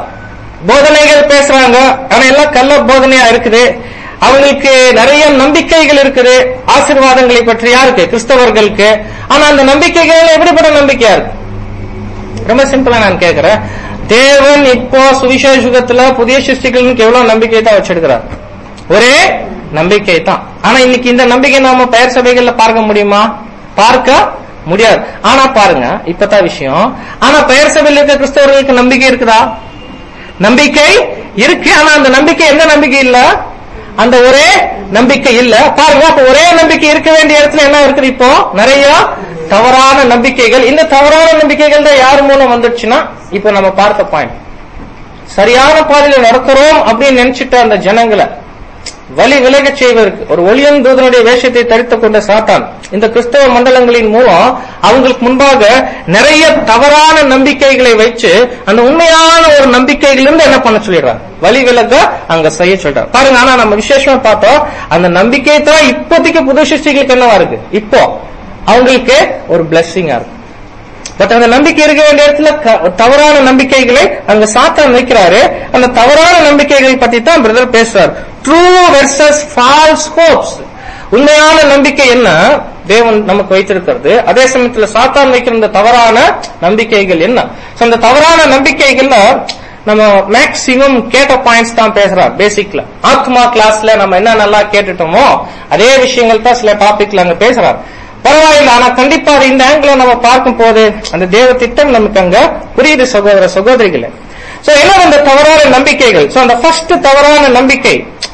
போதனைகள் பேசுறாங்க ஆனா எல்லாம் கள்ள போதனையா இருக்குது அவங்களுக்கு நிறைய நம்பிக்கைகள் இருக்குது ஆசீர்வாதங்களை பற்றி யாருக்கு கிறிஸ்தவர்களுக்கு ஆனா அந்த நம்பிக்கைகள் எப்படிப்பட்ட நம்பிக்கையா இருக்கு ரொம்ப சிம்பிளா நான் கேக்குறேன் தேவன் இப்போ சுவிசேஷ யுகத்துல புதிய சிருஷ்டிகளுக்கு எவ்வளவு நம்பிக்கை தான் வச்சிருக்கிறார் ஒரே நம்பிக்கை தான் ஆனா இன்னைக்கு இந்த நம்பிக்கை நாம பெயர் சபைகள்ல பார்க்க முடியுமா பார்க்க முடியாது ஆனா பாருங்க இப்பதான் விஷயம் ஆனா பெயர் சபையில் இருக்க கிறிஸ்தவர்களுக்கு நம்பிக்கை இருக்குதா நம்பிக்கை இருக்கு ஆனா அந்த நம்பிக்கை எந்த நம்பிக்கை இல்ல அந்த ஒரே நம்பிக்கை இல்ல பாருங்க அப்ப ஒரே நம்பிக்கை இருக்க வேண்டிய இடத்துல என்ன இருக்குது இப்போ நிறைய தவறான நம்பிக்கைகள் இந்த தவறான நம்பிக்கைகள் தான் யார் மூலம் வந்துடுச்சுன்னா இப்ப நம்ம பார்த்த பாயிண்ட் சரியான பாதையில நடக்கிறோம் அப்படின்னு நினைச்சிட்ட அந்த ஜனங்களை வழி விலகச் செய்வதற்கு ஒரு ஒளியன் தூதனுடைய வேஷத்தை தரித்துக் கொண்ட சாத்தான் இந்த கிறிஸ்தவ மண்டலங்களின் மூலம் அவங்களுக்கு முன்பாக நிறைய தவறான நம்பிக்கைகளை வச்சு அந்த உண்மையான ஒரு நம்பிக்கைகளிலிருந்து என்ன பண்ண சொல்லிடுறாங்க வழி விலக அங்க செய்ய சொல்றாங்க பாருங்க ஆனா நம்ம விசேஷமா பார்த்தோம் அந்த நம்பிக்கை தான் இப்போதைக்கு புது சிருஷ்டிகளுக்கு என்னவா இருக்கு இப்போ அவங்களுக்கு ஒரு பிளஸ்ஸிங்கா இருக்கு பட் அந்த நம்பிக்கை இருக்க வேண்டிய இடத்துல க- தவறான நம்பிக்கைகளை அங்க சாத்தான் வைக்கிறாரு அந்த தவறான நம்பிக்கைகள் பத்தி தான் பிரதர் பேசுறார் ட்ரூ வெர்சஸ் ஃபால்ஸ் ஹோப்ஸ் உண்மையான நம்பிக்கை என்ன தேவன் நமக்கு வைத்திருக்கிறது அதே சமயத்துல சாத்தான் வைக்கிற இந்த தவறான நம்பிக்கைகள் என்ன So, அந்த தவறான நம்பிக்கைகள்ல நம்ம மேக்சிமம் கேட்ட பாயிண்ட்ஸ் தான் பேசுறார் பேசிக்ல ஆத்மா கிளாஸ்ல நம்ம என்ன நல்லா கேட்டுட்டோமோ அதே விஷயங்கள் தான் சில டாபிக்ல அங்க பேசுறார் பரவாயில்ல ஆனா கண்டிப்பா அது இந்த ஆங்கிள் நம்ம பார்க்கும் போது அந்த தேவ திட்டம் நமக்கு அங்க புரியுது சகோதர சகோதரிகளே சோ என்ன அந்த தவறான நம்பிக்கைகள் சோ அந்த ஃபர்ஸ்ட் தவறான நம்பிக்கை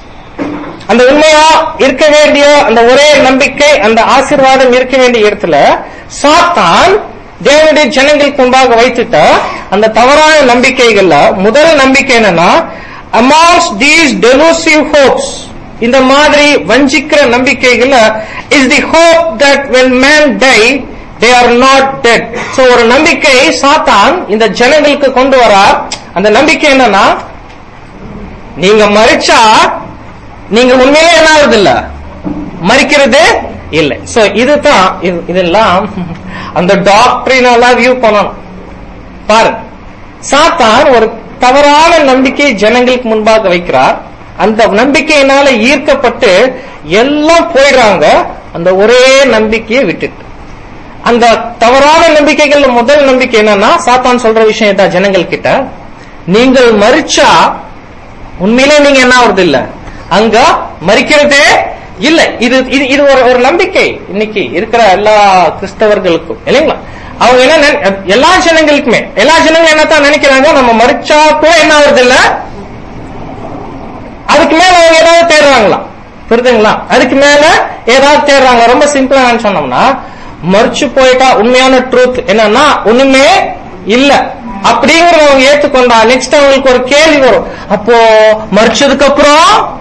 அந்த உண்மையா இருக்க வேண்டிய அந்த ஒரே நம்பிக்கை அந்த ஆசீர்வாதம் இருக்க வேண்டிய இடத்துல சாத்தான் தேவனுடைய ஜனங்களுக்கு முன்பாக வைத்துட்ட அந்த தவறான நம்பிக்கைகள்ல முதல் நம்பிக்கை என்னன்னா amongst these delusive hopes இந்த மாதிரி வஞ்சிக்கிற நம்பிக்கைகள்ல is the hope that when man die they are not dead so ஒரு நம்பிக்கை சாத்தான் இந்த ஜனங்களுக்கு கொண்டு வரா அந்த நம்பிக்கை என்னன்னா நீங்க மறிச்சா நீங்க உண்மையிலே என்ன ஆகுது இல்ல மறிக்கிறது இல்லை சோ இதுதான் இது- இதெல்லாம் அந்த டாக்டரினெல்லாம் வியூ பண்ணணும் பாருங்க சாத்தான் ஒரு தவறான நம்பிக்கை ஜனங்களுக்கு முன்பாக வைக்கிறார் அந்த நம்பிக்கையினால ஈர்க்கப்பட்டு எல்லாம் போயிடுறாங்க அந்த ஒரே நம்பிக்கையை விட்டுட்டு அந்த தவறான நம்பிக்கைகள்ல முதல் நம்பிக்கை என்னன்னா சாத்தான் சொல்ற விஷயம் தான் ஜனங்கள் கிட்ட நீங்கள் மறிச்சா உண்மையிலே நீங்க என்ன ஆகுறது இல்ல அங்க மறிக்கிறதே இல்ல இது இது இது ஒரு ஒரு நம்பிக்கை இன்னைக்கு இருக்கிற எல்லா கிறிஸ்தவர்களுக்கும் இல்லைங்களா அவங்க என்ன நினை- எல்லா ஜனங்களுக்குமே எல்லா ஜனங்களும் என்னத்தான் நினைக்கிறாங்க நம்ம மறிச்சா கூட என்ன ஆகுறது இல்ல அதுக்கு மேல அவங்க ஏதாவது தேடுறாங்களா புரியுதுங்களா அதுக்கு மேல ஏதாவது தேடுறாங்க ரொம்ப சிம்பிளா நான் சொன்னோம்னா மறிச்சு போயிட்டா உண்மையான ட்ரூத் என்னன்னா ஒண்ணுமே இல்ல அப்படிங்கறத அவங்க ஏத்துக்கொண்டா நெக்ஸ்ட் அவங்களுக்கு ஒரு கேள்வி வரும் அப்போ மறிச்சதுக்கு அப்புறம்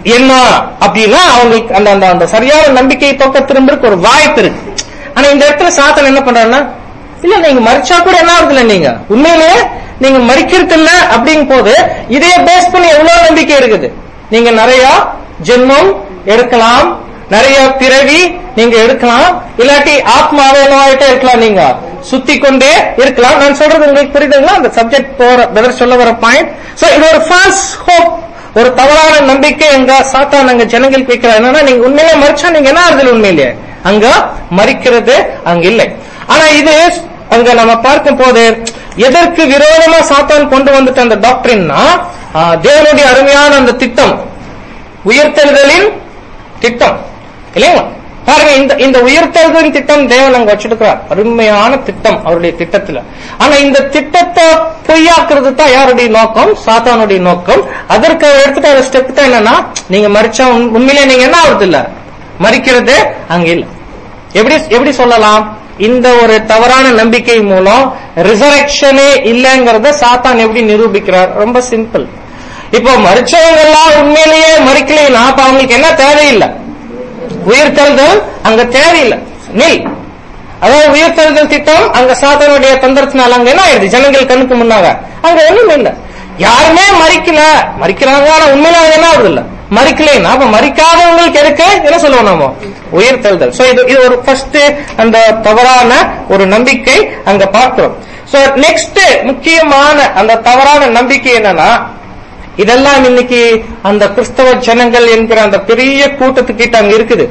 என்ன அப்படின்னா அவங்களுக்கு அந்த அந்த அந்த சரியான நம்பிக்கை பக்கம் திரும்பறதுக்கு ஒரு வாய்ப்பு இருக்கு ஆனா இந்த இடத்துல சாத்தன் என்ன பண்றாருன்னா இல்ல நீங்க மறிச்சா கூட என்ன ஆகுது இல்ல நீங்க உண்மையிலேயே நீங்க மறிக்கிறது இல்ல அப்படிங்கும் போது இதைய பேஸ் பண்ணி எவ்வளவு நம்பிக்கை இருக்குது நீங்க நிறைய ஜென்மம் எடுக்கலாம் நிறைய பிறவி நீங்க எடுக்கலாம் இல்லாட்டி ஆத்மாவே என்னவாயிட்டே இருக்கலாம் நீங்க சுத்தி கொண்டே இருக்கலாம் நான் சொல்றது உங்களுக்கு புரியுதுங்களா அந்த சப்ஜெக்ட் போற பிரதர் சொல்ல வர பாயிண்ட் சோ இது ஒரு ஃபால்ஸ் ஹோப் ஒரு தவறான நம்பிக்கை எங்க சாத்தான் அங்க ஜனங்களுக்கு வைக்கிறார் என்னன்னா நீங்க உண்மையிலே மறிச்சா நீங்க என்ன ஆறுதல் உண்மையிலேயே அங்க மறிக்கிறது அங்க இல்லை ஆனா இது அங்க நம்ம பார்க்கும் போது எதற்கு விரோதமா சாத்தான் கொண்டு வந்துட்ட அந்த டாக்டரின்னா தேவனுடைய அருமையான அந்த திட்டம் உயிர்த்தெழுதலின் திட்டம் இல்லைங்களா பாருங்க இந்த இந்த உயிர்த்தெழுதலின் திட்டம் தேவன் அங்க வச்சிருக்கிறார் அருமையான திட்டம் அவருடைய திட்டத்துல ஆனா இந்த திட்டத்தை பொய்யாக்குறது தான் யாருடைய நோக்கம் சாத்தானுடைய நோக்கம் அதற்கு அவர் எடுத்துட்டு ஒரு ஸ்டெப் தான் என்னன்னா நீங்க மறிச்சா உண்- உண்மையிலே நீங்க என்ன ஆகுறது இல்ல மறிக்கிறது அங்க இல்ல எப்படி எப்படி சொல்லலாம் இந்த ஒரு தவறான நம்பிக்கை மூலம் ரிசரக்ஷனே இல்லைங்கிறத சாத்தான் எப்படி நிரூபிக்கிறார் ரொம்ப சிம்பிள் இப்போ மறிச்சவங்க எல்லாம் உண்மையிலேயே மறிக்கலைன்னா அப்ப அவங்களுக்கு என்ன தேவையில்லை உயிர்த்தெழுதல் அங்க தேவையில்லை நில் அதாவது உயிர்த்தெழுதல் திட்டம் அங்க சாத்தானுடைய தந்திரத்தினால அங்க என்ன ஆயிடுது ஜனங்கள் கண்ணுக்கு முன்னாக அங்க ஒண்ணும் இல்ல யாருமே மறிக்கல மறிக்கிறாங்க ஆனா உண்மையில அது என்ன ஆகுது இல்ல மறிக்கலைன்னா அப்ப மறிக்காதவங்களுக்கு எதுக்கு என்ன சொல்லுவோம் நாம உயிர்த்தெழுதல் சோ இது இது ஒரு ஃபர்ஸ்ட் அந்த தவறான ஒரு நம்பிக்கை அங்க பார்க்கிறோம் சோ நெக்ஸ்ட் முக்கியமான அந்த தவறான நம்பிக்கை என்னன்னா இதெல்லாம் இன்னைக்கு அந்த கிறிஸ்தவ ஜனங்கள் என்கிற அந்த பெரிய கூட்டத்துக்கிட்ட அங்க இருக்குது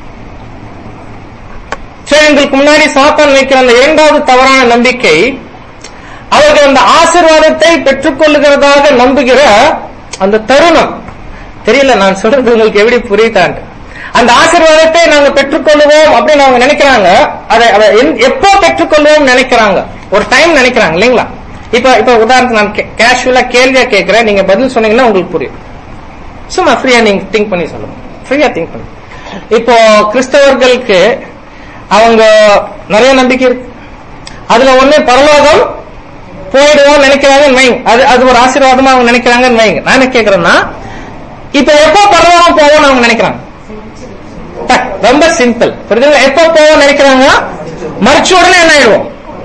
சரி எங்களுக்கு முன்னாடி சாத்தான் வைக்கிற அந்த இரண்டாவது தவறான நம்பிக்கை அவர்கள் அந்த ஆசீர்வாதத்தை பெற்றுக்கொள்ளுகிறதாக நம்புகிற அந்த தருணம் தெரியல நான் சொல்றது உங்களுக்கு எப்படி புரியுதான்ட்டு அந்த ஆசீர்வாதத்தை நாங்க பெற்றுக்கொள்ளுவோம் அப்படின்னு அவங்க நினைக்கிறாங்க அதை அதை எந்- எப்போ பெற்றுக்கொள்வோம் நினைக்கிறாங்க ஒரு டைம் நினைக்கிறாங்க இல்லைங்களா இப்ப இப்ப உதாரணத்துக்கு நான் கேஷுவலா கேள்வியா கேட்கிறேன் நீங்க பதில் சொன்னீங்கன்னா உங்களுக்கு புரியும் சும்மா ஃப்ரீயா நீங்க திங்க் பண்ணி சொல்லுங்க ஃப்ரீயா திங்க் பண்ணி இப்போ கிறிஸ்தவர்களுக்கு அவங்க நிறைய நம்பிக்கை இருக்கு அதுல ஒண்ணு பரலோகம் போயிடுவோம் நினைக்கிறாங்கன்னு வைங்க அது அது ஒரு ஆசீர்வாதமா அவங்க நினைக்கிறாங்கன்னு வைங்க நான் என்ன கேக்குறேன்னா இப்ப எப்போ பரலோகம் போவோம்னு அவங்க நினைக்கிறாங்க டக், ரொம்ப சிம்பிள் புரியுதுங்களா எப்போ போவோம் நினைக்கிறாங்க மறிச்ச உடனே என்ன ஆயிடுவோம்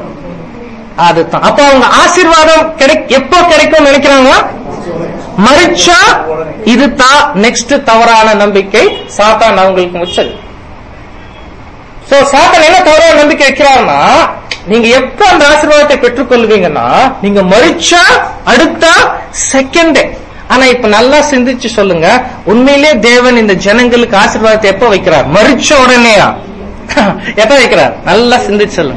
அதுதான் அப்ப அவங்க ஆசீர்வாதம் கிடை எப்போ கிடைக்கும் நினைக்கிறாங்க மறிச்சா இது தான் நெக்ஸ்ட் தவறான நம்பிக்கை சாத்தான் அவங்களுக்கு வச்சது சோ சாத்தான் என்ன தவறான நம்பிக்கை வைக்கிறாருன்னா நீங்க எப்ப அந்த ஆசீர்வாதத்தை பெற்றுக்கொள்வீங்கன்னா நீங்க மறிச்சா அடுத்த செகண்ட் ஆனா இப்ப நல்லா சிந்திச்சு சொல்லுங்க உண்மையிலே தேவன் இந்த ஜனங்களுக்கு ஆசீர்வாதத்தை எப்ப வைக்கிறார் மறிச்ச உடனேயா எப்ப வைக்கிறார் நல்லா சிந்திச்சு சொல்லுங்க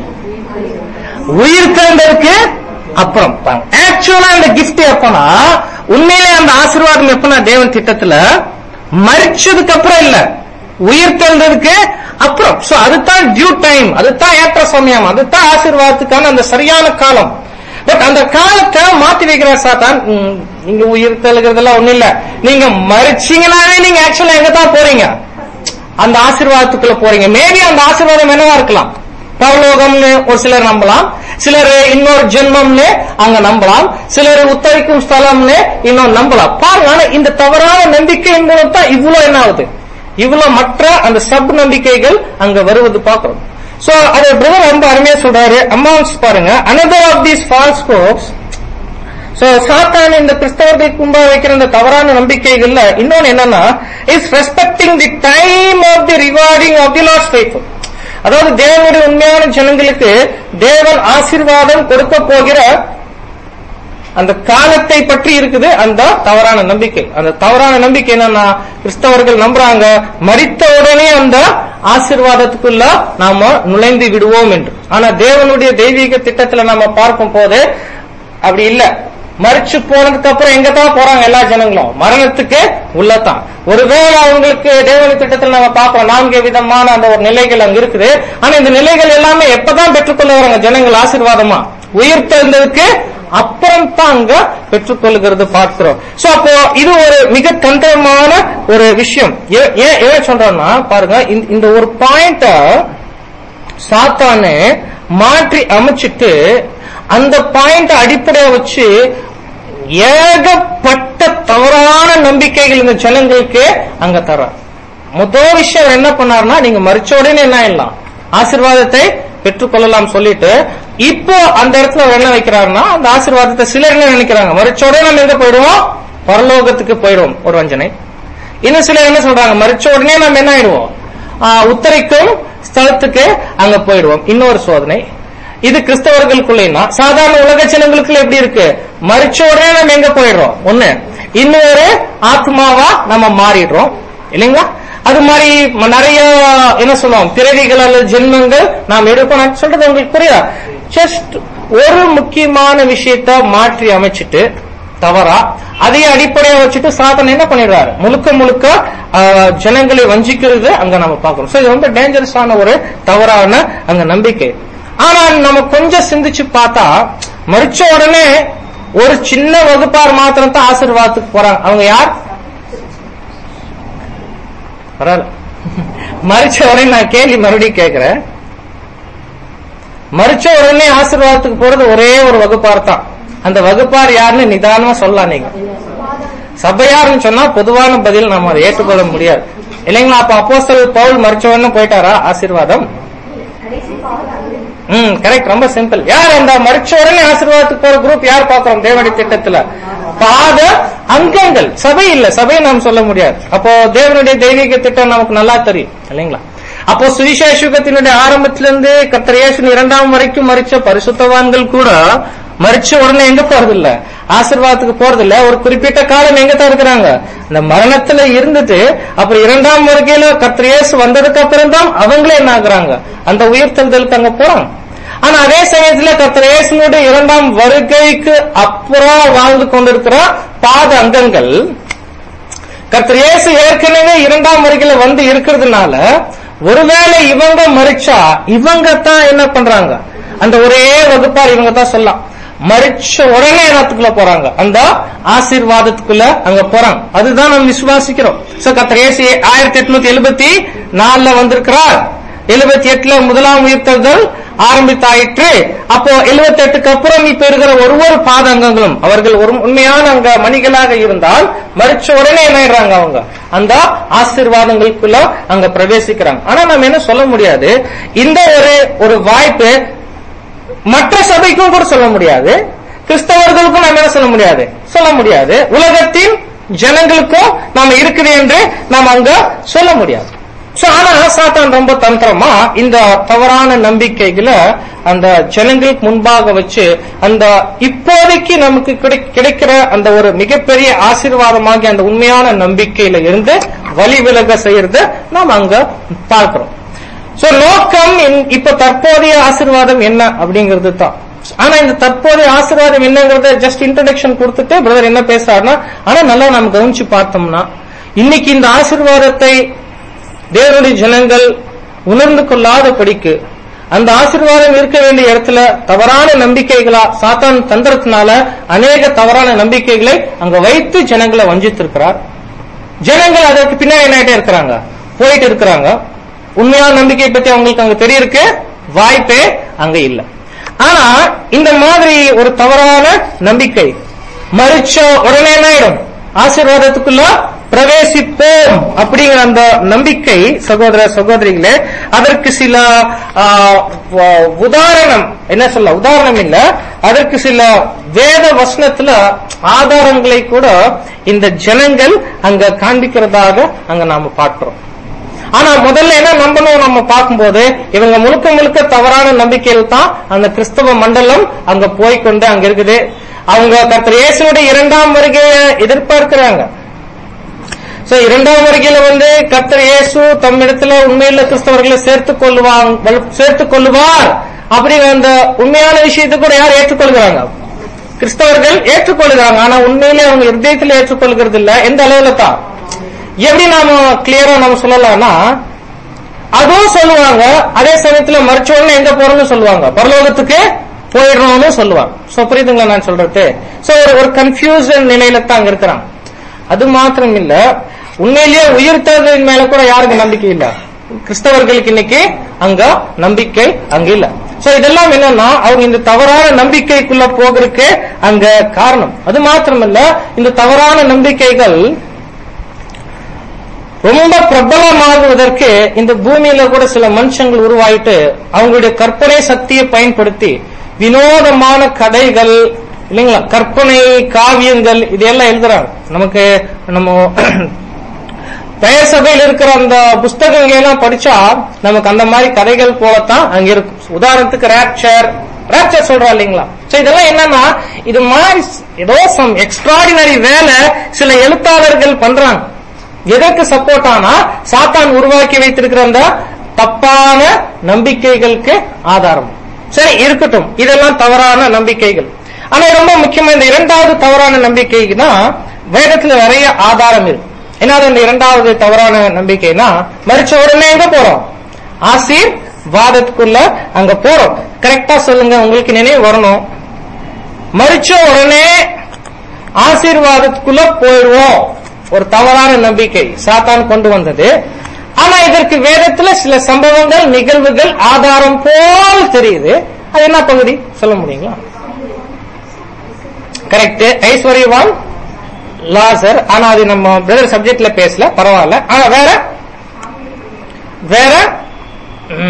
உயிர் தேர்ந்ததுக்கு அப்புறம் ஆக்சுவலா அந்த கிஃப்ட் எப்பனா உண்மையிலே அந்த ஆசீர்வாதம் எப்பனா தேவன் திட்டத்துல மறிச்சதுக்கு அப்புறம் இல்ல உயிர் தெழுந்ததுக்கு அப்புறம் சோ அதுதான் டியூ டைம் அதுதான் ஏற்ற சமயம் அதுதான் ஆசீர்வாதத்துக்கான அந்த சரியான காலம் பட் அந்த காலத்தை மாத்தி வைக்கிறார் சாத்தான் ம், நீங்க உயிர் தெழுகிறதெல்லாம் ஒண்ணு இல்ல நீங்க மறிச்சீங்கனாவே நீங்க ஆக்சுவலா எங்க தான் போறீங்க அந்த ஆசீர்வாதத்துக்குள்ள போறீங்க மேபி அந்த ஆசீர்வாதம் என்னவா இருக்கலாம் பரலோகம்னு ஒரு சிலர் நம்பலாம் சிலர் இன்னொரு ஜென்மம்னு அங்க நம்பலாம் சிலர் உத்தரிக்கும் ஸ்தலம்னு இன்னும் நம்பலாம் பாருங்க ஆனா இந்த தவறான நம்பிக்கையின் மூலம் தான் இவ்வளவு என்ன ஆகுது இவ்வளவு மற்ற அந்த சப் நம்பிக்கைகள் அங்க வருவது பார்க்கிறோம் சோ அது பிரதர் ரொம்ப அருமையா சொல்றாரு அமௌண்ட்ஸ் பாருங்க another of these false hopes so சாத்தான் இந்த கிறிஸ்தவர்களுக்கு முன்பாக வைக்கிற இந்த தவறான நம்பிக்கைகள்ல இன்னொன்னு என்னன்னா is respecting the time of the rewarding of the last faith அதாவது தேவனுடைய உண்மையான ஜனங்களுக்கு தேவன் ஆசீர்வாதம் கொடுக்க போகிற அந்த காலத்தை பற்றி இருக்குது அந்த தவறான நம்பிக்கை அந்த தவறான நம்பிக்கை என்னன்னா கிறிஸ்தவர்கள் நம்புறாங்க மரித்த உடனே அந்த ஆசீர்வாதத்துக்குள்ள நாம நுழைந்து விடுவோம் என்று ஆனா தேவனுடைய தெய்வீக திட்டத்துல நாம பார்க்கும் போது அப்படி இல்ல மறிச்சு போனதுக்கு அப்புறம் எங்க தான் போறாங்க எல்லா ஜனங்களும் மரணத்துக்கு உள்ளதான் ஒருவேளை அவங்களுக்கு தேவனி திட்டத்தில் நம்ம பார்ப்போம் நான்கு விதமான அந்த ஒரு நிலைகள் அங்க இருக்குது ஆனா இந்த நிலைகள் எல்லாமே எப்பதான் பெற்றுக்கொள்ள வராங்க ஜனங்கள் ஆசீர்வாதமா உயிர் தெழுந்ததுக்கு அப்புறம் தான் அங்க பெற்றுக்கொள்கிறது பார்க்கிறோம் சோ அப்போ இது ஒரு மிக தந்திரமான ஒரு விஷயம் ஏ- ஏன் ஏன் சொல்றோம்னா பாருங்க இந்த- இந்த ஒரு பாயிண்ட சாத்தானு மாற்றி அமைச்சிட்டு அந்த பாயிண்ட் அடிப்படையா வச்சு ஏகப்பட்ட தவறான நம்பிக்கைகள் இந்த ஜனங்களுக்கு அங்க தர்றார் முதல் விஷயம் என்ன பண்ணாருன்னா நீங்க மறிச்ச உடனே என்ன ஆயிடலாம் ஆசீர்வாதத்தை பெற்றுக்கொள்ளலாம் சொல்லிட்டு இப்போ அந்த இடத்துல அவர் என்ன வைக்கிறாருன்னா அந்த ஆசீர்வாதத்தை சிலர் என்ன நினைக்கிறாங்க மறிச்ச உடனே நம்ம எங்க போயிடுவோம் பரலோகத்துக்கு போயிடுவோம் ஒரு வஞ்சனை இன்னும் சிலர் என்ன சொல்றாங்க மறிச்ச உடனே நம்ம என்ன ஆயிடுவோம் ஆஹ், உத்தரிக்கும் ஸ்தலத்துக்கு அங்க போயிடுவோம் இன்னொரு சோதனை இது கிறிஸ்தவர்களுக்குள்ளேனா சாதாரண உலக ஜனங்களுக்குள்ள எப்படி இருக்கு மறிச்ச உடனே நம்ம எங்க போயிடுறோம் ஒண்ணு இன்னொரு ஆத்மாவா நம்ம மாறிடுறோம் இல்லைங்களா அது மாதிரி ம- நிறைய என்ன சொல்லுவோம் பிறவிகள் அல்லது ஜென்மங்கள் நாம் எடுப்போம் நான் சொல்றது உங்களுக்கு புரியுதா ஜஸ்ட் ஒரு முக்கியமான விஷயத்த மாற்றி அமைச்சிட்டு தவறா அதையே அடிப்படையா வச்சுட்டு சாதனை என்ன பண்ணிடுறாரு முழுக்க முழுக்க ஆஹ், ஜனங்களை வஞ்சிக்கிறது அங்க நம்ம பார்க்கிறோம் சோ இது ரொம்ப டேஞ்சரஸான ஒரு தவறான அங்க நம்பிக்கை ஆனா நம்ம கொஞ்சம் சிந்திச்சு பார்த்தா மறிச்ச உடனே ஒரு சின்ன வகுப்பார் மாத்திரம் தான் ஆசீர்வாதத்துக்கு போறாங்க அவங்க யார் பரவாயில்ல மறிச்ச உடனே நான் கேள்வி மறுபடியும் கேட்கிறேன் மறிச்ச உடனே ஆசீர்வாதத்துக்கு போறது ஒரே ஒரு வகுப்பார் தான் அந்த வகுப்பார் யாருன்னு நிதானமா சொல்லலாம் நீங்க சபையார்னு சொன்னா பொதுவான பதில் நம்ம அதை ஏற்றுக்கொள்ள முடியாது இல்லைங்களா அப்ப அப்போஸ்தலர் பவுல் மறிச்ச உடனே போயிட்டாரா ஆசீர்வாதம் ம் கரெக்ட் ரொம்ப சிம்பிள் யார் அந்த மறிச்ச உடனே ஆசீர்வாதத்துக்கு போற குரூப் யார் பாக்குறோம் தேவனுடைய திட்டத்துல பாத அங்கங்கள் சபை இல்ல சபை நாம் சொல்ல முடியாது அப்போ தேவனுடைய தெய்வீக திட்டம் நமக்கு நல்லா தெரியும் இல்லைங்களா அப்போ சுவிசேஷகத்தினுடைய ஆரம்பத்திலிருந்து கர்த்தர் இயேசு இரண்டாம் வரைக்கும் மறிச்ச பரிசுத்தவான்கள் கூட மறிச்ச உடனே எங்க போறது இல்ல ஆசீர்வாதத்துக்கு போறது இல்ல ஒரு குறிப்பிட்ட காலம் எங்க தான் இருக்கிறாங்க இந்த மரணத்துல இருந்துட்டு அப்புறம் இரண்டாம் வருகையில கர்த்தர் இயேசு வந்ததுக்கு அப்புறம் தான் அவங்களே என்ன ஆகுறாங்க அந்த உயிர்த்தெழுதலுக்கு அங்க போறாங்க ஆனா அதே சமயத்துல கர்த்தர் இயேசுனுடைய இரண்டாம் வருகைக்கு அப்புறம் வாழ்ந்து கொண்டிருக்கிற பாத அங்கங்கள் கர்த்தர் இயேசு ஏற்கனவே இரண்டாம் வருகையில வந்து இருக்கிறதுனால ஒருவேளை இவங்க மறிச்சா இவங்க தான் என்ன பண்றாங்க அந்த ஒரே வகுப்பார் இவங்க தான் சொல்லலாம் மறிச்ச உடனே என்னத்துக்குள்ள போறாங்க அந்த ஆசீர்வாதத்துக்குள்ள அங்க போறாங்க அதுதான் நம்ம விசுவாசிக்கிறோம் சோ கர்த்தர் இயேசு ஆயிரத்தி எட்நூத்தி எழுபத்தி நாலுல வந்திருக்கிறார் எழுபத்தி எட்டுல முதலாம் உயிர்த்தல் ஆரம்பித்தாயிற்று அப்போ எழுபத்தி எட்டுக்கு அப்புறம் இப்ப இருக்கிற ஒவ்வொரு பாதங்கங்களும் அவர்கள் ஒரு உண்மையான அங்க மணிகளாக இருந்தால் மறிச்ச உடனே என்ன ஆயிடுறாங்க அவங்க அந்த ஆசீர்வாதங்களுக்குள்ள அங்க பிரவேசிக்கிறாங்க ஆனா நம்ம என்ன சொல்ல முடியாது இந்த ஒரு ஒரு வாய்ப்பு மற்ற சபைக்கும் கூட சொல்ல முடியாது கிறிஸ்தவர்களுக்கும் நம்ம என்ன சொல்ல முடியாது சொல்ல முடியாது உலகத்தின் ஜனங்களுக்கும் நாம இருக்குது என்று நாம் அங்க சொல்ல முடியாது சோ ஆனா சாத்தான் ரொம்ப தந்திரமா இந்த தவறான நம்பிக்கைகளை அந்த ஜனங்களுக்கு முன்பாக வச்சு அந்த இப்போதைக்கு நமக்கு கிடை- கிடைக்கிற அந்த ஒரு மிகப்பெரிய ஆசீர்வாதமாகிய அந்த உண்மையான நம்பிக்கையில இருந்து வழி விலக செய்யறத நாம் அங்க பார்க்கிறோம் சோ நோக்கம் இன்- இப்ப தற்போதைய ஆசீர்வாதம் என்ன அப்படிங்கிறது தான் ஆனா இந்த தற்போதைய ஆசீர்வாதம் என்னங்கறத ஜஸ்ட் இன்ட்ரடக்ஷன் கொடுத்துட்டு பிரதர் என்ன பேசுறாருன்னா ஆனா நல்லா நம்ம கவனிச்சு பார்த்தோம்னா இன்னைக்கு இந்த ஆசீர்வாதத்தை தேவனுடைய ஜனங்கள் உணர்ந்து கொள்ளாதபடிக்கு அந்த ஆசீர்வாதம் இருக்க வேண்டிய இடத்துல தவறான நம்பிக்கைகளா சாத்தான் தந்திரத்தினால அநேக தவறான நம்பிக்கைகளை அங்க வைத்து ஜனங்களை வஞ்சித்திருக்கிறார் ஜனங்கள் அதற்கு பின்னாடி என்ன ஆயிட்டே இருக்கிறாங்க போயிட்டு இருக்கிறாங்க உண்மையான நம்பிக்கை பத்தி அவங்களுக்கு அங்க தெரியறதுக்கு வாய்ப்பே அங்க இல்ல ஆனா இந்த மாதிரி ஒரு தவறான நம்பிக்கை மறிச்ச உடனே என்ன ஆயிடும் ஆசீர்வாதத்துக்குள்ள பிரவேசிப்போம் அப்படிங்கிற அந்த நம்பிக்கை சகோதர சகோதரிகளே அதற்கு சில ஆ, வ- உதாரணம் என்ன சொல்ல உதாரணம் இல்ல அதற்கு சில வேத வசனத்துல ஆதாரங்களை கூட இந்த ஜனங்கள் அங்க காண்பிக்கிறதாக அங்க நாம பார்க்கிறோம் ஆனா முதல்ல என்ன நம்பணும் நம்ம பார்க்கும்போது இவங்க முழுக்க முழுக்க தவறான நம்பிக்கையில் தான் அந்த கிறிஸ்தவ மண்டலம் அங்க போய்க்கொண்டு அங்க இருக்குது அவங்க கர்த்தர் இயேசுடைய இரண்டாம் வருகையை எதிர்பார்க்கிறாங்க சோ இரண்டாம் வருகையில வந்து கர்த்தர் இயேசு தம்மிடத்துல உண்மையில கிறிஸ்தவர்களை சேர்த்துக் கொள்வாங்க சேர்த்துக் கொள்வார் அப்படிங்கிற அந்த உண்மையான விஷயத்தை கூட யார் ஏற்றுக்கொள்கிறாங்க கிறிஸ்தவர்கள் ஏற்றுக்கொள்கிறாங்க ஆனா உண்மையிலே அவங்க இருதயத்தில் ஏற்றுக்கொள்கிறது இல்ல எந்த அளவுல தான் எப்படி நாம கிளியரா நம்ம சொல்லலாம்னா அதுவும் சொல்லுவாங்க அதே சமயத்துல மறிச்ச உடனே எங்க போறோம்னு சொல்லுவாங்க பரலோகத்துக்கு போயிடுறோம்னு சொல்லுவாங்க சோ புரியுதுங்களா நான் சொல்றது சோ ஒரு ஒரு கன்ஃபியூசன் நிலையில தான் அங்க இருக்கிறாங்க அது மாத்திரம் இல்ல உண்மையிலேயே உயிர்த்தலின் மேல கூட யாருக்கு நம்பிக்கை இல்ல கிறிஸ்தவர்களுக்கு இன்னைக்கு அங்க நம்பிக்கை அங்க இல்ல சோ இதெல்லாம் என்னன்னா அவங்க இந்த தவறான நம்பிக்கைக்குள்ள போகிறதுக்கு அங்க காரணம் அது மாத்திரமல்ல இந்த தவறான நம்பிக்கைகள் ரொம்ப பிரபலமாகுவதற்கு இந்த பூமியில கூட சில மனுஷங்கள் உருவாயிட்டு அவங்களுடைய கற்பனை சக்தியை பயன்படுத்தி வினோதமான கதைகள் இல்லைங்களா கற்பனை காவியங்கள் இதெல்லாம் எழுதுறாங்க நமக்கு நம்ம பெயர் சபையில் இருக்கிற அந்த புஸ்தகங்களை எல்லாம் படிச்சா நமக்கு அந்த மாதிரி கதைகள் போலத்தான் அங்க இருக்கும் உதாரணத்துக்கு ரேப்சர் ரேப்சர் சொல்றா இல்லைங்களா சோ இதெல்லாம் என்னன்னா இது மாதிரி ஏதோ சம் எக்ஸ்ட்ராடினரி வேலை சில எழுத்தாளர்கள் பண்றாங்க எதற்கு சப்போர்ட் ஆனா சாத்தான் உருவாக்கி வைத்திருக்கிற அந்த தப்பான நம்பிக்கைகளுக்கு ஆதாரம் சரி இருக்கட்டும் இதெல்லாம் தவறான நம்பிக்கைகள் ஆனா ரொம்ப முக்கியமா இந்த இரண்டாவது தவறான நம்பிக்கைக்கு தான் வேதத்துல நிறைய ஆதாரம் இருக்கு என்னது இந்த இரண்டாவது தவறான நம்பிக்கைனா மறிச்ச உடனே எங்க போறோம் ஆசீர் வாதத்துக்குள்ள அங்க போறோம் கரெக்டா சொல்லுங்க உங்களுக்கு நினைவு வரணும் மறிச்ச உடனே ஆசீர்வாதத்துக்குள்ள போயிடுவோம் ஒரு தவறான நம்பிக்கை சாத்தான் கொண்டு வந்தது ஆனா இதற்கு வேதத்துல சில சம்பவங்கள் நிகழ்வுகள் ஆதாரம் போல் தெரியுது அது என்ன பகுதி சொல்ல முடியுங்களா கரெக்ட் ஐஸ்வர்யவான் லாசர் ஆனா அது நம்ம பிரதர் சப்ஜெக்ட்ல பேசல பரவாயில்ல ஆனா வேற வேற ம்,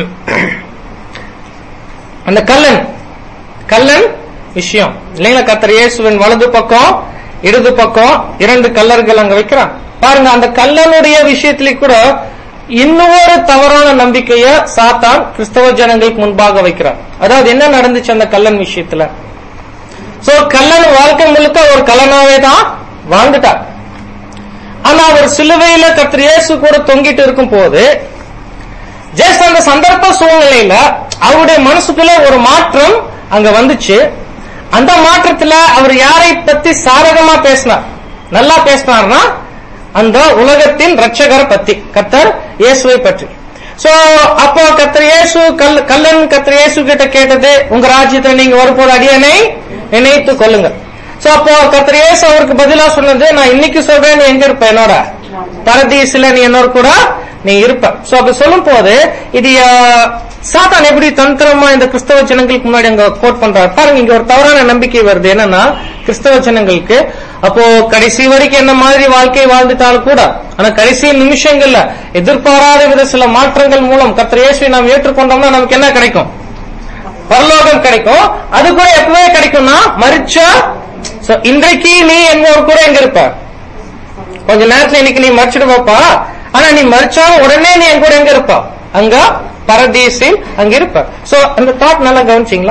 அந்த கல்லன் கல்லன் விஷயம் இல்லைங்களா கத்தர் இயேசுவின் வலது பக்கம் இடது பக்கம் இரண்டு கல்லர்கள் அங்க வைக்கிறான் பாருங்க அந்த கல்லனுடைய விஷயத்திலே கூட இன்னொரு தவறான நம்பிக்கைய சாத்தான் கிறிஸ்தவ ஜனங்களுக்கு முன்பாக வைக்கிறான் அதாவது என்ன நடந்துச்சு அந்த கல்லன் விஷயத்துல சோ கல்லன் வாழ்க்கை முழுக்க ஒரு கல்லனாவே தான் வாழ்ந்துட்டார் ஆனா அவர் சிலுவையில கத்திர இயேசு கூட தொங்கிட்டு இருக்கும் போது ஜஸ்ட் அந்த சந்தர்ப்ப சூழ்நிலையில அவருடைய மனசுக்குள்ள ஒரு மாற்றம் அங்க வந்துச்சு அந்த மாற்றத்துல அவர் யாரை பத்தி சாதகமா பேசினார் நல்லா பேசினார்னா அந்த உலகத்தின் ரட்சகரை பத்தி கத்தர் இயேசுவை பற்றி சோ அப்போ கத்தர் இயேசு கல் கல்லன் கத்தர் இயேசு கிட்ட கேட்டது உங்க ராஜ்யத்தை நீங்க வரும்போது அடியனை நினைத்து கொள்ளுங்க சோ அப்போ கத்தர் இயேசு அவருக்கு பதிலா சொன்னது நான் இன்னைக்கு சொல்றேன் நீ எங்க இருப்ப என்னோட பரதீசுல நீ என்னோட கூட நீ இருப்ப சோ அப்படி சொல்லும் போது இது அஹ், சாத்தான் எப்படி தந்திரமா இந்த கிறிஸ்தவ ஜனங்களுக்கு முன்னாடி அங்க கோட் பண்றாரு பாருங்க இங்க ஒரு தவறான நம்பிக்கை வருது என்னன்னா கிறிஸ்தவ ஜனங்களுக்கு அப்போ கடைசி வரைக்கும் என்ன மாதிரி வாழ்க்கை வாழ்ந்துட்டாலும் கூட ஆனா கடைசி நிமிஷங்கள்ல எதிர்பாராத வித சில மாற்றங்கள் மூலம் கர்த்தர் இயேசுவை நாம் ஏற்றுக்கொண்டோம்னா நமக்கு என்ன கிடைக்கும் பரலோகம் கிடைக்கும் அது கூட எப்பவே கிடைக்கும்னா மறிச்சா So, இன்றைக்கு நீ என்னோட கூட எங்க இருப்ப கொஞ்ச நேரத்துல இன்னைக்கு நீ மறிச்சிடுவாப்பா ஆனா நீ மறிச்சாலும் உடனே நீ என் கூட எங்க இருப்ப அங்க பரதீசில் அங்க இருப்ப சோ அந்த தாட் நல்லா கவனிச்சிங்களா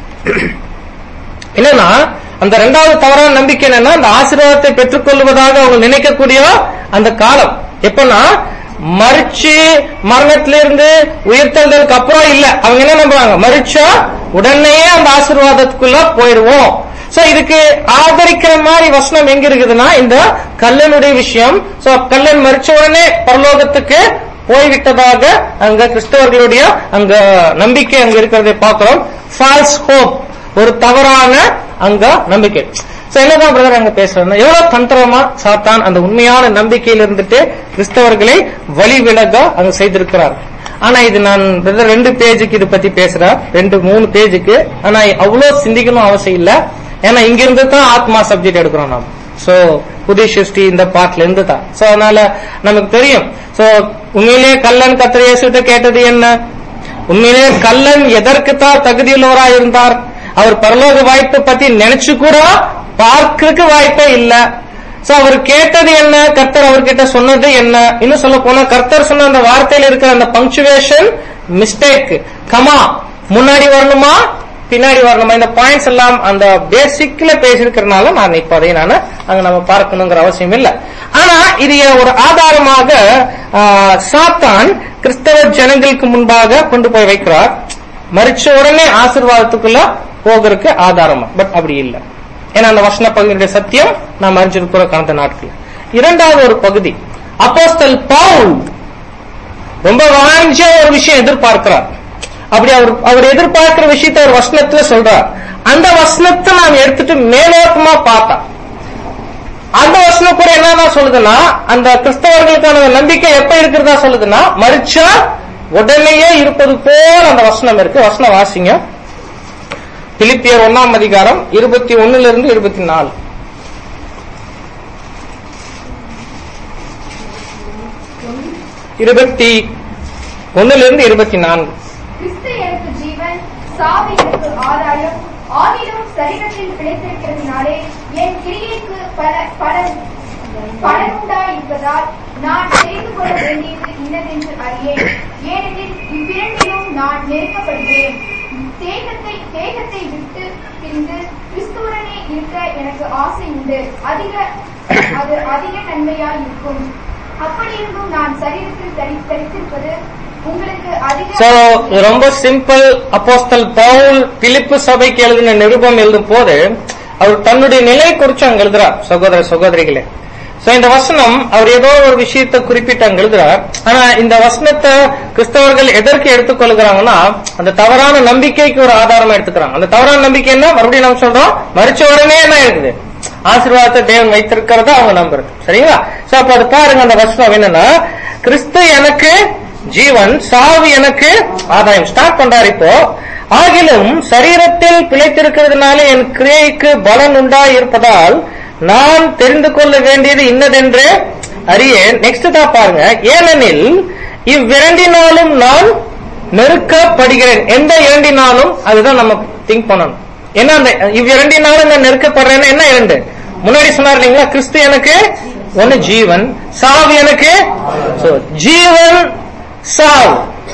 என்னன்னா அந்த ரெண்டாவது தவறான நம்பிக்கை என்னன்னா அந்த ஆசீர்வாதத்தை பெற்றுக்கொள்வதாக அவங்க நினைக்கக்கூடிய அந்த காலம் எப்பன்னா மறிச்சு மரணத்திலிருந்து உயிர்த்தெழுதலுக்கு அப்புறம் இல்ல அவங்க என்ன நம்புறாங்க மறிச்சா உடனே அந்த ஆசீர்வாதத்துக்குள்ள போயிருவோம் சோ இதுக்கு ஆதரிக்கிற மாதிரி வசனம் எங்க இருக்குதுன்னா இந்த கல்லனுடைய விஷயம் சோ கல்லன் மறிச்ச உடனே பரலோகத்துக்கு போய்விட்டதாக அங்க கிறிஸ்தவர்களுடைய அங்க நம்பிக்கை அங்க இருக்கிறதை பார்க்கிறோம் ஃபால்ஸ் ஹோப் ஒரு தவறான அங்க நம்பிக்கை சோ என்னதான் பிரதர் அங்க பேசுறேன்னா எவ்வளவு தந்திரமா சாத்தான் அந்த உண்மையான நம்பிக்கையில் இருந்துட்டு கிறிஸ்தவர்களை வழி விலக அங்க செய்திருக்கிறார் ஆனா இது நான் brother ரெண்டு பேஜுக்கு இது பத்தி பேசுறேன் ரெண்டு மூணு பேஜுக்கு ஆனா அவ்வளவு சிந்திக்கணும் அவசியம் இல்ல ஏன்னா இங்க இருந்து தான் ஆத்மா சப்ஜெக்ட் எடுக்கிறோம் நாம் சோ புதிய சிருஷ்டி இந்த பாட்டுல இருந்து தான் சோ அதனால நமக்கு தெரியும் சோ உண்மையிலேயே கல்லன் கத்திர இயேசுகிட்ட கேட்டது என்ன உண்மையிலேயே கல்லன் எதற்கு தான் தகுதியுள்ளவராய் இருந்தார் அவர் பரலோக வாய்ப்பை பத்தி நினைச்சு கூட பார்க்கறதுக்கு வாய்ப்பே இல்ல சோ அவர் கேட்டது என்ன கர்த்தர் அவர்கிட்ட சொன்னது என்ன இன்னும் சொல்ல போனா கர்த்தர் சொன்ன அந்த வார்த்தையில இருக்கிற அந்த பங்க்சுவேஷன் மிஸ்டேக் கமா முன்னாடி வரணுமா பின்னாடி வரணுமா இந்த பாயிண்ட்ஸ் எல்லாம் அந்த பேசிக்ல பேசிருக்கிறதுனால நான் இப்ப அதை நான் அங்க நம்ம பார்க்கணுங்கிற அவசியம் இல்ல ஆனா இது ஒரு ஆதாரமாக ஆ, சாத்தான் கிறிஸ்தவ ஜனங்களுக்கு முன்பாக கொண்டு போய் வைக்கிறார் மறிச்ச உடனே ஆசீர்வாதத்துக்குள்ள போகிறதுக்கு ஆதாரமா பட் அப்படி இல்லை ஏன்னா அந்த வசன பகுதியுடைய சத்தியம் நாம் அறிஞ்சிருக்கிற கடந்த நாட்கள் இரண்டாவது ஒரு பகுதி அப்போஸ்தல் பவுல் ரொம்ப வாஞ்சியா ஒரு விஷயம் எதிர்பார்க்கிறார் அப்படி அவர் அவர் எதிர்பார்க்கிற விஷயத்தை ஒரு வசனத்துல சொல்றார் அந்த வசனத்தை நாம் எடுத்துட்டு மேலோட்டமா பார்த்தா அந்த வசனம் கூட என்னதான் சொல்லுதுன்னா அந்த கிறிஸ்தவர்களுக்கான நம்பிக்கை எப்ப இருக்கிறதா சொல்லுதுன்னா மறிச்சா உடனேயே இருப்பது போல் அந்த வசனம் இருக்கு வசனம் வாசிங்க பிலிப்பியர் ஒன்னாம் அதிகாரம் இருபத்தி ஒண்ணுல இருந்து இருபத்தி நாலு இருபத்தி ஒண்ணுல இருந்து இருபத்தி நான்கு கிறிஸ்து எனக்கு ஜீவன் சாவு எனக்கு ஆதாயம் ஆகிலும் சரீரத்தில் பிழைத்திருக்கிறதுனாலே என் கிரியைக்கு பல பலன் பலனுண்டா இருப்பதால் நான் தெரிந்து கொள்ள வேண்டியது இன்னதென்று அறியேன் ஏனெனில் இவ்விரண்டிலும் நான் நெருக்கப்படுகிறேன் தேகத்தை தேகத்தை விட்டு பிரிந்து கிறிஸ்துவுடனே இருக்க எனக்கு ஆசை உண்டு அதிக அது அதிக நன்மையாய் இருக்கும் அப்படி இருந்தும் நான் சரீரத்தில் தரி தரித்திருப்பது உங்களுக்கு அதிக சோ இது ரொம்ப சிம்பிள் அப்போஸ்தல் பவுல் பிலிப்பு சபைக்கு எழுதின நிருபம் எழுதும் போது அவர் தன்னுடைய நிலை குறிச்சு அங்க எழுதுறார் சகோதர சகோதரிகளே சோ இந்த வசனம் அவர் ஏதோ ஒரு விஷயத்தை குறிப்பிட்டு அங்க எழுதுறார் ஆனா இந்த வசனத்தை கிறிஸ்தவர்கள் எதற்கு எடுத்துக்கொள்கிறாங்கன்னா அந்த தவறான நம்பிக்கைக்கு ஒரு ஆதாரமா எடுத்துக்கிறாங்க அந்த தவறான நம்பிக்கை என்ன மறுபடியும் நம்ம சொல்றோம் மறிச்ச உடனே என்ன இருக்குது ஆசீர்வாதத்தை தேவன் வைத்திருக்கிறத அவங்க நம்புறது சரிங்களா சோ அப்ப அது பாருங்க அந்த வசனம் என்னன்னா கிறிஸ்து எனக்கு ஜீவன் சாவு எனக்கு ஆதாயம் ஸ்டார்ட் பண்றாரு இப்போ ஆகிலும் சரீரத்தில் பிழைத்திருக்கிறதுனால என் கிரியைக்கு பலன் உண்டா இருப்பதால் நான் தெரிந்து கொள்ள வேண்டியது இன்னதென்று அறியேன் நெக்ஸ்ட் தான் பாருங்க ஏனெனில் இவ்விரண்டினாலும் நான் நெருக்கப்படுகிறேன் எந்த இரண்டினாலும் அதுதான் நம்ம திங்க் பண்ணணும் என்ன அந்த இவ்விரண்டினாலும் நான் நெருக்கப்படுறேன்னா என்ன இரண்டு முன்னாடி சொன்னார் இல்லைங்களா கிறிஸ்து எனக்கு ஒன்னு ஜீவன் சாவு எனக்கு So, ஜீவன் சாவு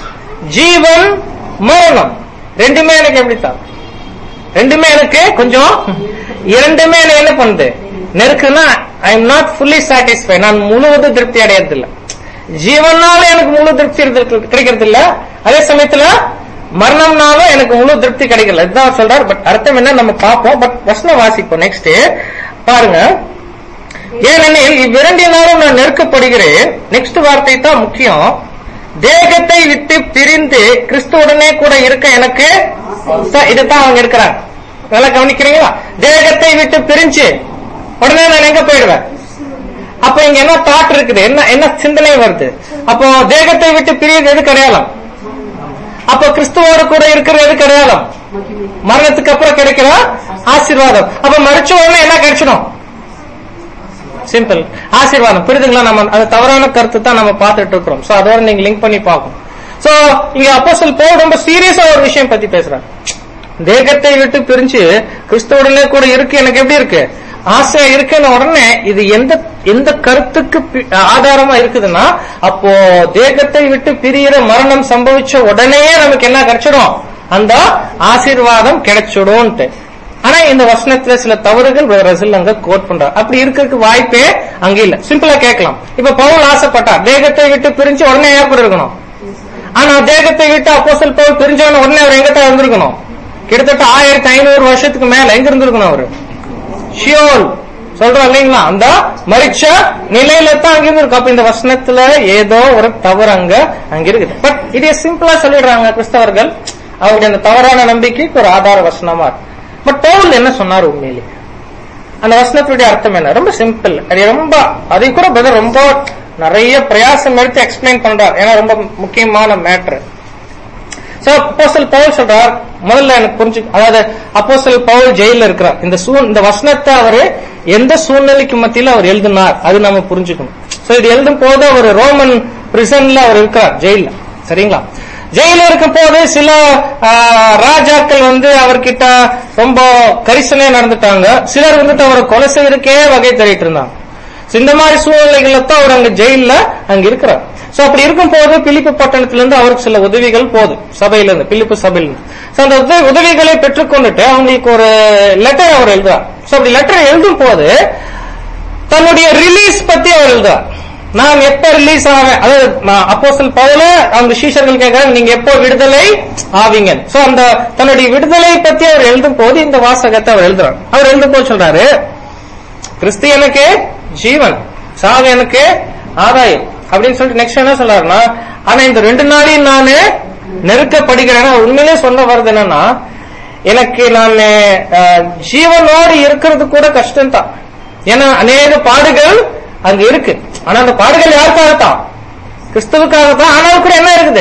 ஜீவன் மரணம் ரெண்டுமே எனக்கு எப்படி தான் ரெண்டுமே எனக்கு கொஞ்சம் இரண்டுமே எனக்கு என்ன பண்ணுது நெருக்குன்னா I am not fully satisfy நான் முழுவதும் திருப்தி அடையறது இல்ல ஜீவனால எனக்கு முழு திருப்தி இருக்கு- கிடைக்கிறது இல்ல அதே சமயத்துல மரணம்னாலும் எனக்கு முழு திருப்தி கிடைக்கல இதுதான் சொல்றாரு பட் அர்த்தம் என்ன நம்ம பார்ப்போம் பட் வசனம் வாசிப்போம் நெக்ஸ்ட் பாருங்க ஏனெனில் இவ்விரண்டினாலும் நான் நெருக்கப்படுகிறேன் நெக்ஸ்ட் வார்த்தை தான் முக்கியம் தேகத்தை விட்டு பிரிந்து கிறிஸ்துவுடனே கூட இருக்க எனக்கு ச- இதுதான் அவங்க இருக்கிறாங்க நல்லா கவனிக்கிறீங்களா தேகத்தை விட்டு பிரிஞ்சு உடனே நான் எங்க போயிடுவேன் அப்ப இங்க என்ன தாட் இருக்குது என்ன என்ன சிந்தனை வருது அப்போ தேகத்தை விட்டு பிரியது எது கிடையாலம் அப்போ கிறிஸ்துவோட கூட இருக்கிறது எது கிடையாலம் மரணத்துக்கு அப்புறம் கிடைக்கிற ஆசீர்வாதம் அப்ப மறிச்ச உடனே என்ன கிடைச்சிடும் சிம்பிள் ஆசீர்வாதம் புரியுதுங்களா நம்ம அது தவறான கருத்து தான் நம்ம பார்த்துட்டு இருக்கிறோம் சோ அதோட நீங்க லிங்க் பண்ணி பார்க்கணும் சோ இங்க அப்போஸ்தலன் பவுல் ரொம்ப சீரியஸா ஒரு விஷயம் பத்தி பேசுறாரு தேகத்தை விட்டு பிரிஞ்சு கிறிஸ்துவுடனே கூட இருக்கு எனக்கு எப்படி இருக்கு ஆசையா இருக்குன்னு உடனே இது எந்த எந்த கருத்துக்கு பி- ஆதாரமா இருக்குதுன்னா அப்போ தேகத்தை விட்டு பிரியிற மரணம் சம்பவிச்ச உடனேயே நமக்கு என்ன கிடைச்சிடும் அந்த ஆசீர்வாதம் கிடைச்சிடும்ட்டு ஆனா இந்த வசனத்துல சில தவறுகள் ரசில் அங்க கோட் பண்றார் அப்படி இருக்கிறதுக்கு வாய்ப்பே அங்க இல்ல சிம்பிளா கேட்கலாம் இப்ப பவுல் ஆசைப்பட்டார் தேகத்தை விட்டு பிரிஞ்சு உடனே ஏற்பட இருக்கணும் ஆனா தேகத்தை விட்டு அப்போஸ்தலன் பவுல் பிரிஞ்சவன உடனே அவர் எங்கிட்ட இருந்திருக்கணும் கிட்டத்தட்ட ஆயிரத்தி ஐநூறு வருஷத்துக்கு மேல எங்க இருந்திருக்கணும் அவரு ஷியோல் சொல்றோம் இல்லைங்களா அந்த மரிச்ச நிலையில தான் அங்க இருக்கு அப்ப இந்த வசனத்துல ஏதோ ஒரு தவறு அங்க அங்க இருக்குது பட் இதே சிம்பிளா சொல்லிடுறாங்க கிறிஸ்தவர்கள் அவருடைய அந்த தவறான நம்பிக்கைக்கு ஒரு ஆதார வசனமா இருக்கு பட் பவுல் என்ன சொன்னார் உண்மையிலே அந்த வசனத்துடைய அர்த்தம் என்ன ரொம்ப சிம்பிள் அது ரொம்ப அதை கூட பிரதர் ரொம்ப நிறைய பிரயாசம் எடுத்து எக்ஸ்பிளைன் பண்றார் ஏன்னா ரொம்ப முக்கியமான மேட்ரு சோ அப்போஸ்தல் பவுல் சொல்றார் முதல்ல எனக்கு புரிஞ்சு அதாவது அப்போஸ்தல் பவுல் ஜெயில இருக்கிறார் இந்த சூ இந்த வசனத்தை அவரு எந்த சூழ்நிலைக்கு மத்தியில அவர் எழுதினார் அது நம்ம புரிஞ்சுக்கணும் சோ இது எழுதும் போது அவர் ரோமன் பிரிசன்ல அவர் இருக்கிறார் ஜெயில சரிங்களா ஜெயில இருக்கும் போது சில ஆ, ராஜாக்கள் வந்து அவர்கிட்ட ரொம்ப கரிசனையா நடந்துட்டாங்க சிலர் வந்துட்டு அவரை கொலை செய்யறதுக்கே வகை தேடிட்டு இருந்தாங்க So, இந்த மாதிரி சூழ்நிலைகள்ல தான் அவர் அங்க ஜெயில அங்க இருக்கிறார் சோ அப்படி இருக்கும் போது பிலிப்பு பட்டணத்துல இருந்து அவருக்கு சில உதவிகள் போகுது சபையில இருந்து பிலிப்பு சபையில இருந்து சோ அந்த உதவி- உதவிகளை பெற்றுக்கொண்டுட்டு அவங்களுக்கு ஒரு லெட்டர் அவர் எழுதுறார் சோ அப்படி லெட்டர் எழுதும் போது தன்னுடைய ரிலீஸ் பத்தி அவர் எழுதுறார் நான் எப்ப ரிலீஸ் ஆவேன் அதாவது அப்போஸ்தல் பவுல அவங்க சீஷர்கள் கேட்கறாங்க நீங்க எப்போ விடுதலை ஆவீங்க சோ அந்த தன்னுடைய விடுதலை பத்தி அவர் எழுதும் போது இந்த வாசகத்தை அவர் எழுதுறார் அவர் எழுதும் போது சொல்றாரு கிறிஸ்து எனக்கு ஜீவன் சாவு எனக்கு ஆதாயம் அப்படின்னு சொல்லிட்டு நெக்ஸ்ட் என்ன சொல்றாருன்னா ஆனா இந்த ரெண்டு நாளையும் நானு நெருக்கப்படுகிறேன் உண்மையிலே சொல்ல வருது என்னன்னா எனக்கு நான் அஹ், ஜீவனோடு இருக்கிறது கூட கஷ்டம் தான் ஏன்னா அநேக பாடுகள் அங்க இருக்கு ஆனா அந்த பாடுகள் யாருக்காகத்தான் கிறிஸ்துவுக்காக தான் ஆனாலும் கூட என்ன இருக்குது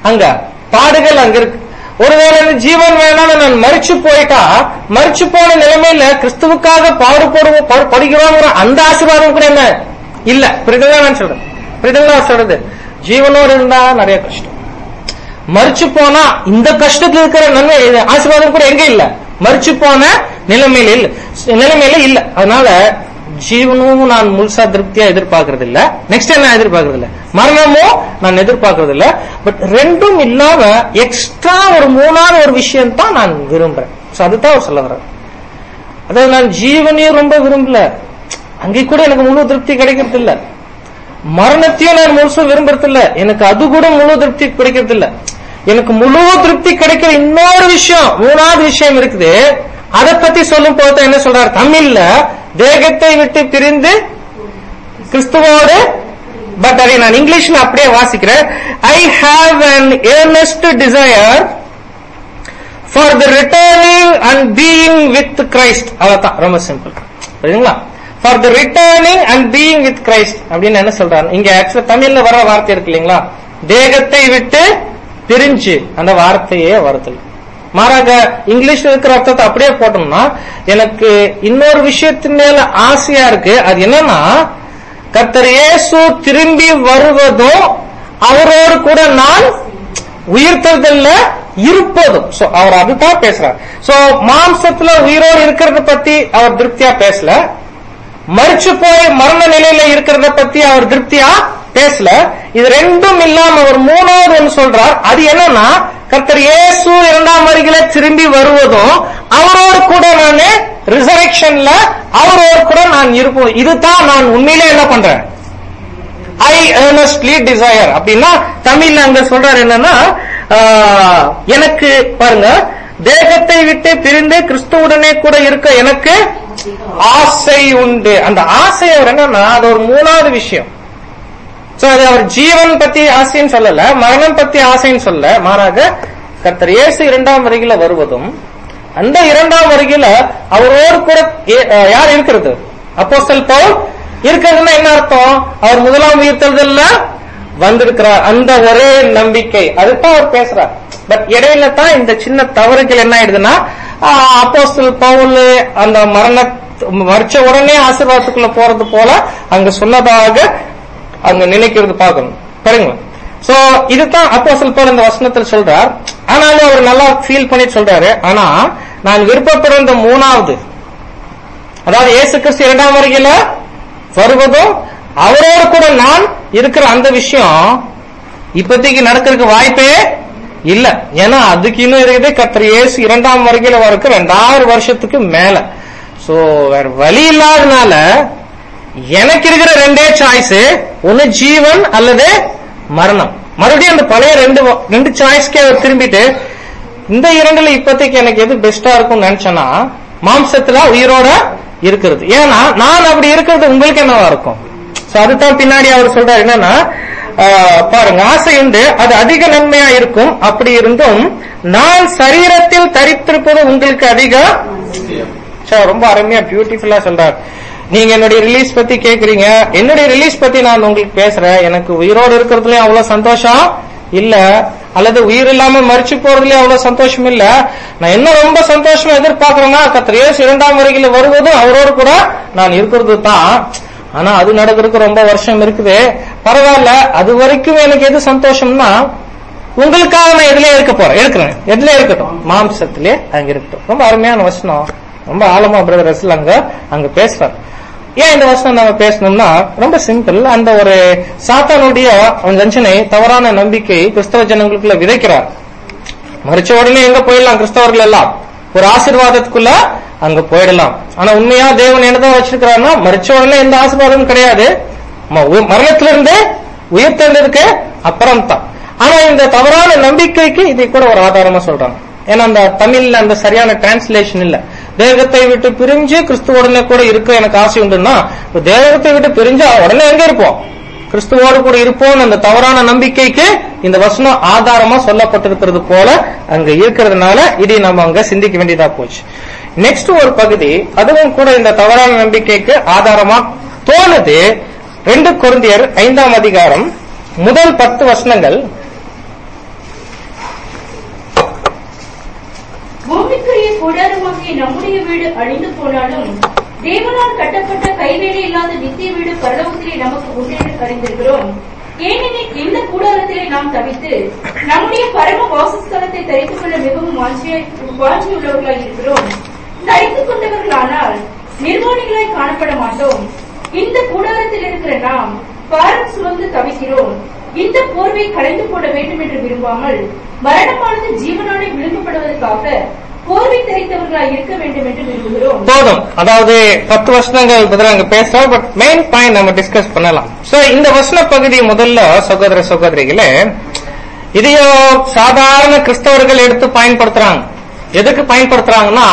அங்க பாடுகள் அங்க இருக்கு ஒருவேளை இந்த ஜீவன் வேணாலும் நான் மறிச்சு போயிட்டா மறிச்சு போன நிலைமையில கிறிஸ்துவுக்காக பாடுபடுவோம் பாடு- படுகிறோங்கிற அந்த ஆசீர்வாதம் கூட என்ன இல்ல புரியுதுங்களா நான் சொல்றேன் புரியுதுங்களா நான் சொல்றது ஜீவனோடு இருந்தா நிறைய கஷ்டம் மறிச்சு போனா இந்த கஷ்டத்துல இருக்கிற நன்மை இது ஆசீர்வாதம் கூட எங்க இல்ல மறிச்சு போன நிலைமையில இல்ல நிலைமையில இல்ல அதனால ஜீவனும் நான் முழுசா திருப்தியா எதிர்பார்க்கறது இல்ல நெக்ஸ்ட் என்ன எதிர்பார்க்கறது இல்ல மரணமும் நான் எதிர்பார்க்கறது இல்ல பட் ரெண்டும் இல்லாம எக்ஸ்ட்ரா ஒரு மூணாவது ஒரு விஷயம் தான் நான் விரும்புறேன் So அதுதான் அவர் சொல்ல வர்றார் அதாவது நான் ஜீவனையும் ரொம்ப விரும்பல அங்கே கூட எனக்கு முழு திருப்தி கிடைக்கிறது இல்ல மரணத்தையும் நான் முழுசும் விரும்புறது இல்ல எனக்கு அது கூட முழு திருப்தி கிடைக்கிறது இல்ல எனக்கு முழு திருப்தி கிடைக்கிற இன்னொரு விஷயம் மூணாவது விஷயம் இருக்குது அதை பத்தி சொல்லும் போது என்ன சொல்றாரு தமிழ்ல தேகத்தை விட்டு பிரிந்து கிறிஸ்துவோடு பட் அதை நான் இங்கிலீஷ்ல அப்படியே வாசிக்கிறேன் I have an earnest desire for the returning and being with Christ அதான் ரொம்ப சிம்பிள் புரியுதுங்களா for the returning and being with Christ அப்படின்னு என்ன சொல்றாரு இங்க ஆக்சுவலா தமிழ்ல வர வார்த்தை இருக்கு இல்லைங்களா தேகத்தை விட்டு பிரிஞ்சு அந்த வார்த்தையே வருதல் மாறாக இங்கிலீஷ்ல இருக்கிற அர்த்தத்தை அப்படியே போட்டோம்னா எனக்கு இன்னொரு விஷயத்தின் மேல ஆசையா இருக்கு அது என்னன்னா கர்த்தர் இயேசு திரும்பி வருவதும் அவரோடு கூட நான் உயிர்த்ததில்ல இருப்பதும் சோ அவர் அதுதான் பேசுறார் சோ மாம்சத்துல உயிரோடு இருக்கிறத பத்தி அவர் திருப்தியா பேசல மறிச்சு போய் மரண நிலையில இருக்கிறத பத்தி அவர் திருப்தியா பேசல இது ரெண்டும் இல்லாம அவர் மூணாவது ஒன்று சொல்றார் அது என்னன்னா கர்த்தர் இயேசு இரண்டாம் வருகில திரும்பி வருவதும் அவரோடு கூட நான் ரிசரக்ஷன்ல அவரோடு கூட நான் இருப்போம் இதுதான் நான் உண்மையிலே என்ன பண்றேன் ஐ earnestly desire அப்படின்னா தமிழ்ல அங்க சொல்றாரு என்னன்னா ஆஹ், எனக்கு பாருங்க தேகத்தை விட்டு பிரிந்து கிறிஸ்துவுடனே கூட இருக்க எனக்கு ஆசை உண்டு அந்த ஆசை அவர் என்னன்னா அது ஒரு மூணாவது விஷயம் சோ அது அவர் ஜீவன் பத்தி ஆசைன்னு சொல்லல மரணம் பத்தி ஆசைன்னு சொல்ல மாறாக கர்த்தர் இயேசு இரண்டாம் வருகையில வருவதும் அந்த இரண்டாம் வருகையில அவரோடு கூட ஏ- அஹ் யார் இருக்கிறது அப்போஸ்தல் பவுல் இருக்கிறதுன்னா என்ன அர்த்தம் அவர் முதலாம் உயிர்த்தெழுதல்ல வந்திருக்கிறார் அந்த ஒரே நம்பிக்கை அதுதான் அவர் பேசுறார் பட் இடையில தான் இந்த சின்ன தவறுகள் என்ன ஆயிடுதுன்னா அப்போஸ்தல் பவுல் அந்த மரண மறிச்ச உடனே ஆசீர்வாதத்துக்குள்ள போறது போல அங்க சொன்னதாக அங்க நினைக்கிறது பார்க்கணும் பாருங்க சோ இதுதான் அப்போஸ்தல் பவுல் இந்த வசனத்தில் சொல்றார் ஆனாலும் அவர் நல்லா ஃபீல் பண்ணி சொல்றாரு ஆனா நான் விருப்பப்படுற இந்த மூணாவது அதாவது இயேசு கிறிஸ்து இரண்டாம் வருகையில வருவதும் அவரோடு கூட நான் இருக்கிற அந்த விஷயம் இப்போதைக்கு நடக்கிறதுக்கு வாய்ப்பே இல்ல ஏன்னா அதுக்கு இன்னும் இருக்குது கர்த்தர் இயேசு இரண்டாம் வருகையில வரக்கு ரெண்டாயிரம் வருஷத்துக்கு மேல சோ வேற வழி இல்லாதனால எனக்கு இருக்கிற ரெண்டே சாய்ஸ் ஒன்னு ஜீவன் அல்லது மரணம் மறுபடியும் அந்த பழைய ரெண்டு வ- ரெண்டு சாய்ஸ்க்கே அவர் திரும்பிட்டு இந்த இரண்டுல இப்போதைக்கு எனக்கு எது பெஸ்டா இருக்கும்னு நினைச்சேன்னா மாம்சத்துல உயிரோட இருக்கிறது ஏன்னா நான் அப்படி இருக்கிறது உங்களுக்கு என்னவா இருக்கும் சோ அதுதான் பின்னாடி அவர் சொல்றாரு என்னன்னா ஆஹ், பாருங்க ஆசை உண்டு அது அதிக நன்மையா இருக்கும் அப்படி இருந்தும் நான் சரீரத்தில் தரித்திருப்பது உங்களுக்கு அதிக சோ, ரொம்ப அருமையா பியூட்டிஃபுல்லா சொல்றார் நீங்க என்னுடைய ரிலீஸ் பத்தி கேக்குறீங்க என்னுடைய ரிலீஸ் பத்தி நான் உங்களுக்கு பேசுறேன் எனக்கு உயிரோடு இருக்கிறதுலயும் அவ்வளவு சந்தோஷம் இல்ல அல்லது உயிர் இல்லாம மறிச்சு போறதுலயும் அவ்வளவு சந்தோஷம் இல்ல நான் என்ன ரொம்ப சந்தோஷமா எதிர்பார்க்கறேன்னா கத்திர இயேசு இரண்டாம் வருகையில வருவதும் அவரோடு கூட நான் இருக்கிறது தான் ஆனா அது நடக்கிறதுக்கு ரொம்ப வருஷம் இருக்குது பரவாயில்ல அது வரைக்கும் எனக்கு எது சந்தோஷம்னா உங்களுக்காக நான் எதுலயே இருக்க போறேன் இருக்கிறேன் எதுல இருக்கட்டும் மாம்சத்திலே அங்க இருக்கட்டும் ரொம்ப அருமையான வசனம் ரொம்ப ஆழமா பிரதர் ரசல் அங்க அங்க பேசுறார் ஏன் இந்த வசனம் நம்ம பேசணும்னா ரொம்ப சிம்பிள் அந்த ஒரு சாத்தானுடைய அவன் வஞ்சனை தவறான நம்பிக்கை கிறிஸ்தவ ஜனங்களுக்குள்ள விதைக்கிறார் மறிச்ச உடனே எங்க போயிடலாம் கிறிஸ்தவர்கள் எல்லாம் ஒரு ஆசீர்வாதத்துக்குள்ள அங்க போயிடலாம் ஆனா உண்மையா தேவன் என்னதான் வச்சிருக்கிறாருன்னா மறிச்ச உடனே எந்த ஆசீர்வாதமும் கிடையாது ம- உ- மரணத்திலிருந்து உயிர்த்தெழுந்ததுக்கு அப்புறம் தான் ஆனா இந்த தவறான நம்பிக்கைக்கு இதை கூட ஒரு ஆதாரமா சொல்றாங்க ஏன்னா அந்த தமிழ்ல அந்த சரியான டிரான்ஸ்லேஷன் இல்ல தேகத்தை விட்டு பிரிஞ்சு கிறிஸ்துவோடனே கூட இருக்க எனக்கு ஆசை உண்டுன்னா இப்ப தேகத்தை விட்டு பிரிஞ்சா உடனே எங்க இருப்போம் கிறிஸ்துவோடு கூட இருப்போம் அந்த தவறான நம்பிக்கைக்கு இந்த வசனம் ஆதாரமா சொல்லப்பட்டிருக்கிறது போல அங்க இருக்கிறதுனால இதை நம்ம அங்க சிந்திக்க வேண்டியதா போச்சு நெக்ஸ்ட் ஒரு பகுதி அதுவும் கூட இந்த தவறான நம்பிக்கைக்கு ஆதாரமா தோணுது ரெண்டு கொரிந்தியர் ஐந்தாம் அதிகாரம் முதல் பத்து வசனங்கள் ஆகிய நம்முடைய வீடு அழிந்து போனாலும் தேவனால் கட்டப்பட்ட கைவேலை இல்லாத நித்திய வீடு பரலோகத்திலே நமக்கு உண்டு என்று அறிந்திருக்கிறோம் ஏனெனில் இந்த கூடாரத்திலே நாம் தவித்து நம்முடைய பரம வாசஸ்தலத்தை தரித்துக் கொள்ள மிகவும் வாஞ்சிய- வாஞ்சியுள்ளவர்களாய் இருக்கிறோம் தரித்துக் கொண்டவர்களானால் நிர்வாணிகளாய் காணப்பட மாட்டோம் இந்த கூடாரத்தில் இருக்கிற நாம் பாரம் சுமந்து தவிக்கிறோம் இந்த போர்வை கலைந்து போட வேண்டும் என்று விரும்பாமல் மரணமானது ஜீவனாலே விழுங்கப்படுவதற்காக போர்வை தரித்தவர்களாய் இருக்க வேண்டும் என்று விரும்புகிறோம் போதும் அதாவது பத்து வருஷங்கள் பதில் அங்க பேசுறோம் பட் மெயின் பாயிண்ட் நம்ம டிஸ்கஸ் பண்ணலாம் சோ இந்த வசன பகுதி முதல்ல சகோதர சகோதரிகளே இதையும் சாதாரண கிறிஸ்தவர்கள் எடுத்து பயன்படுத்துறாங்க எதுக்கு பயன்படுத்துறாங்கன்னா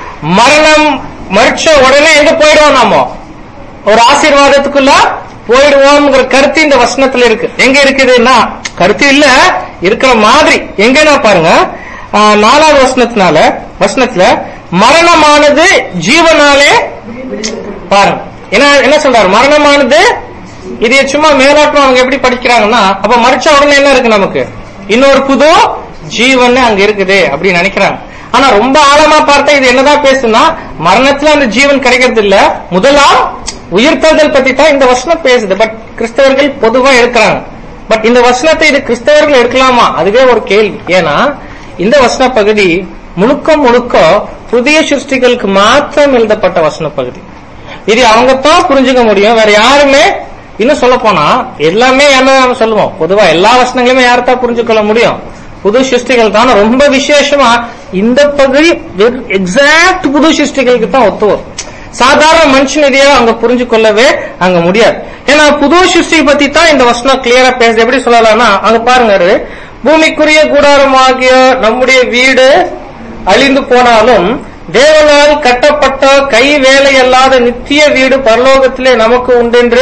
மரணம் மறிச்ச உடனே எங்க போயிடுவோம் நாம ஒரு ஆசீர்வாதத்துக்குள்ள போயிடுவோம்ங்கிற கருத்து இந்த வசனத்துல இருக்கு எங்க இருக்குதுன்னா கருத்து இல்ல இருக்கிற மாதிரி எங்கன்னா பாருங்க ஆ, நாலாவது வசனத்தினால வசனத்துல மரணமானது ஜீவனாலே பாருங்க என்ன என்ன சொல்றாரு மரணமானது இது சும்மா மேலோட்டம் அவங்க எப்படி படிக்கிறாங்கன்னா அப்ப மறிச்ச உடனே என்ன இருக்கு நமக்கு இன்னொரு புது ஜீவன் அங்க இருக்குது அப்படின்னு நினைக்கிறாங்க ஆனா ரொம்ப ஆழமா பார்த்தா இது என்னதான் பேசுனா மரணத்துல அந்த ஜீவன் கிடைக்கிறது இல்ல முதலாம் உயிர்த்தெழுதல் பத்தி தான் இந்த வசனம் பேசுது பட் கிறிஸ்தவர்கள் பொதுவா எடுக்கிறாங்க பட் இந்த வசனத்தை இது கிறிஸ்தவர்கள் எடுக்கலாமா அதுவே ஒரு கேள்வி ஏன்னா இந்த வசன பகுதி முழுக்க முழுக்க புதிய சிருஷ்டிகளுக்கு மாத்திரம் எழுதப்பட்ட வசன பகுதி இது அவங்க தான் புரிஞ்சுக்க முடியும் வேற யாருமே இன்னும் சொல்ல போனா எல்லாமே என்ன நம்ம சொல்லுவோம் பொதுவா எல்லா வசனங்களுமே யார்தான் புரிஞ்சுக்கொள்ள முடியும் புது சிருஷ்டிகள் தான் ரொம்ப விசேஷமா இந்த பகுதி எக்ஸாக்ட் புது சிருஷ்டிகளுக்கு தான் ஒத்து வரும் சாதாரண மனுஷன் இதையே அங்க புரிஞ்சு கொள்ளவே அங்க முடியாது ஏன்னா புது சிருஷ்டி பத்தி தான் இந்த வசனம் கிளியரா பேசுது எப்படி சொல்லலாம்னா அங்க பாருங்க அது, பூமிக்குரிய கூடாரமாகிய நம்முடைய வீடு அழிந்து போனாலும் தேவனால் கட்டப்பட்ட கை வேலை அல்லாத நித்திய வீடு பரலோகத்திலே நமக்கு உண்டென்று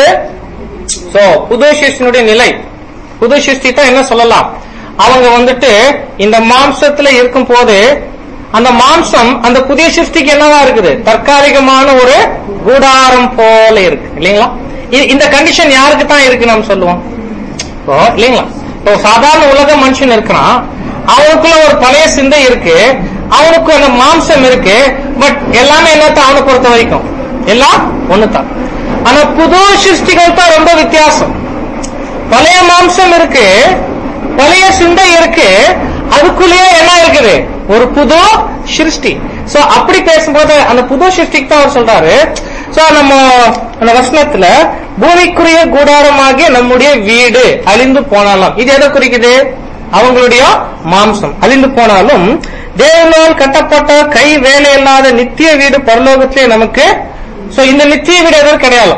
சோ புது சிருஷ்டினுடைய நிலை புது சிருஷ்டி தான் என்ன சொல்லலாம் அவங்க வந்துட்டு இந்த மாம்சத்துல இருக்கும் போது அந்த மாம்சம் அந்த புதிய சிருஷ்டிக்கு என்னவா இருக்குது தற்காலிகமான ஒரு கூடாரம் போல இருக்கு இல்லைங்களா இ- இந்த கண்டிஷன் யாருக்கு தான் இருக்கு நம்ம சொல்லுவோம் இப்போ இல்லைங்களா இப்போ சாதாரண உலக மனுஷன் இருக்கிறான் அவனுக்குள்ள ஒரு பழைய சிந்தை இருக்கு அவனுக்கு அந்த மாம்சம் இருக்கு பட் எல்லாமே என்னத்தான் அவனை பொறுத்த வரைக்கும் எல்லாம் ஒண்ணுதான் ஆனா புது சிருஷ்டிகள் தான் ரொம்ப வித்தியாசம் பழைய மாம்சம் இருக்கு பழைய சிந்தை இருக்கு அதுக்குள்ளேயே என்ன இருக்குது ஒரு புது சிருஷ்டி சோ அப்படி பேசும்போது அந்த புது சிருஷ்டிக்கு தான் அவர் சொல்றாரு சோ நம்ம அந்த வசனத்துல பூமிக்குரிய கூடாரமாகிய நம்முடைய வீடு அழிந்து போனாலும் இது எதை குறிக்குது அவங்களுடைய மாம்சம் அழிந்து போனாலும் தேவனால் கட்டப்பட்ட கை வேலை இல்லாத நித்திய வீடு பரலோகத்திலே நமக்கு சோ இந்த நித்திய வீடு எதுவும் கிடையாது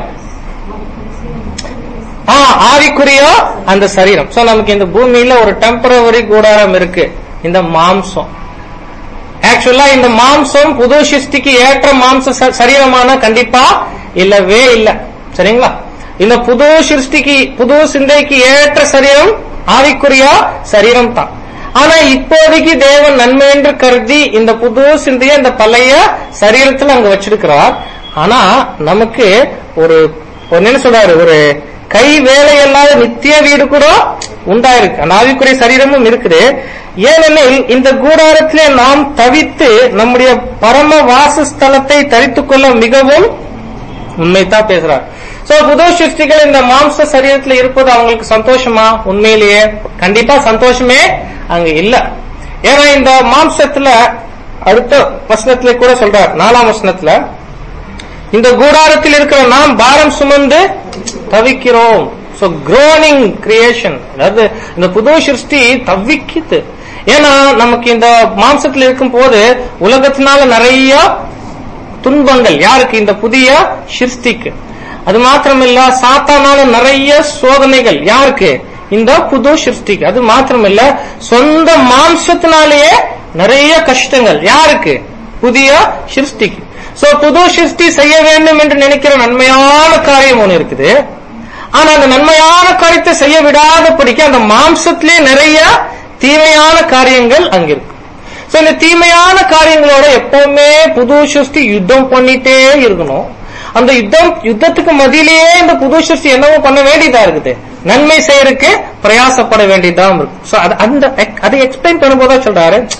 ஆ, ஆவிக்குரிய அந்த சரீரம் சோ நமக்கு இந்த பூமியில ஒரு டெம்பரவரி கூடாரம் இருக்கு இந்த மாம்சம் ஆக்சுவலா இந்த மாம்சம் புது சிருஷ்டிக்கு ஏற்ற மாம்ச ச- சரீரமான கண்டிப்பா இல்லவே இல்ல சரிங்களா இந்த புது சிருஷ்டிக்கு புது சிந்தைக்கு ஏற்ற சரீரம் ஆவிக்குரிய சரீரம் தான் ஆனா இப்போதைக்கு தேவன் நன்மை என்று கருதி இந்த புது சிந்தையை இந்த பழைய சரீரத்துல அங்க வச்சிருக்கிறார் ஆனா நமக்கு ஒரு ஒரு என்ன சொல்றாரு ஒரு கை வேலை இல்லாத நித்திய வீடு கூட உண்டாயிருக்கு அந்த ஆவிக்குரிய சரீரமும் இருக்குது ஏனெனில் இந்த கூடாரத்திலே நாம் தவித்து நம்முடைய பரம வாசஸ்தலத்தை தரித்துக் கொள்ள மிகவும் உண்மைதான் பேசுறார் சோ புது சிருஷ்டிகள் இந்த மாம்ச சரீரத்துல இருப்பது அவங்களுக்கு சந்தோஷமா உண்மையிலேயே கண்டிப்பா சந்தோஷமே அங்க இல்ல ஏன்னா இந்த மாம்சத்துல அடுத்த வசனத்துல கூட சொல்றார் நாலாம் வசனத்துல இந்த கூடாரத்தில் இருக்கிற நாம் பாரம் சுமந்து தவிக்கிறோம் சோ groaning கிரியேஷன் அதாவது இந்த புது சிருஷ்டி தவிக்குது ஏன்னா நமக்கு இந்த மாம்சத்தில் இருக்கும் போது உலகத்தினால நிறைய துன்பங்கள் யாருக்கு இந்த புதிய சிருஷ்டிக்கு அது மாத்திரமில்ல சாத்தானால நிறைய சோதனைகள் யாருக்கு இந்த புது சிருஷ்டிக்கு அது மாத்திரமில்ல சொந்த மாம்சத்தினாலேயே நிறைய கஷ்டங்கள் யாருக்கு புதிய சிருஷ்டிக்கு சோ புது சிருஷ்டி செய்ய வேண்டும் என்று நினைக்கிற நன்மையான காரியம் ஒண்ணு இருக்குது ஆனா அந்த நன்மையான காரியத்தை செய்ய விடாதபடிக்கு அந்த மாம்சத்திலே நிறைய தீமையான காரியங்கள் அங்க இருக்கு சோ இந்த தீமையான காரியங்களோட எப்பவுமே புது சிருஷ்டி யுத்தம் பண்ணிட்டே இருக்கணும் அந்த யுத்தம் யுத்தத்துக்கு மத்தியிலேயே இந்த புது சிருஷ்டி என்னவோ பண்ண வேண்டியதா இருக்குது நன்மை செய்யறதுக்கு பிரயாசப்பட வேண்டியதா இருக்கு சோ அது அந்த அதை எக்ஸ்பிளைன் பண்ணும்போதா சொல்றாரு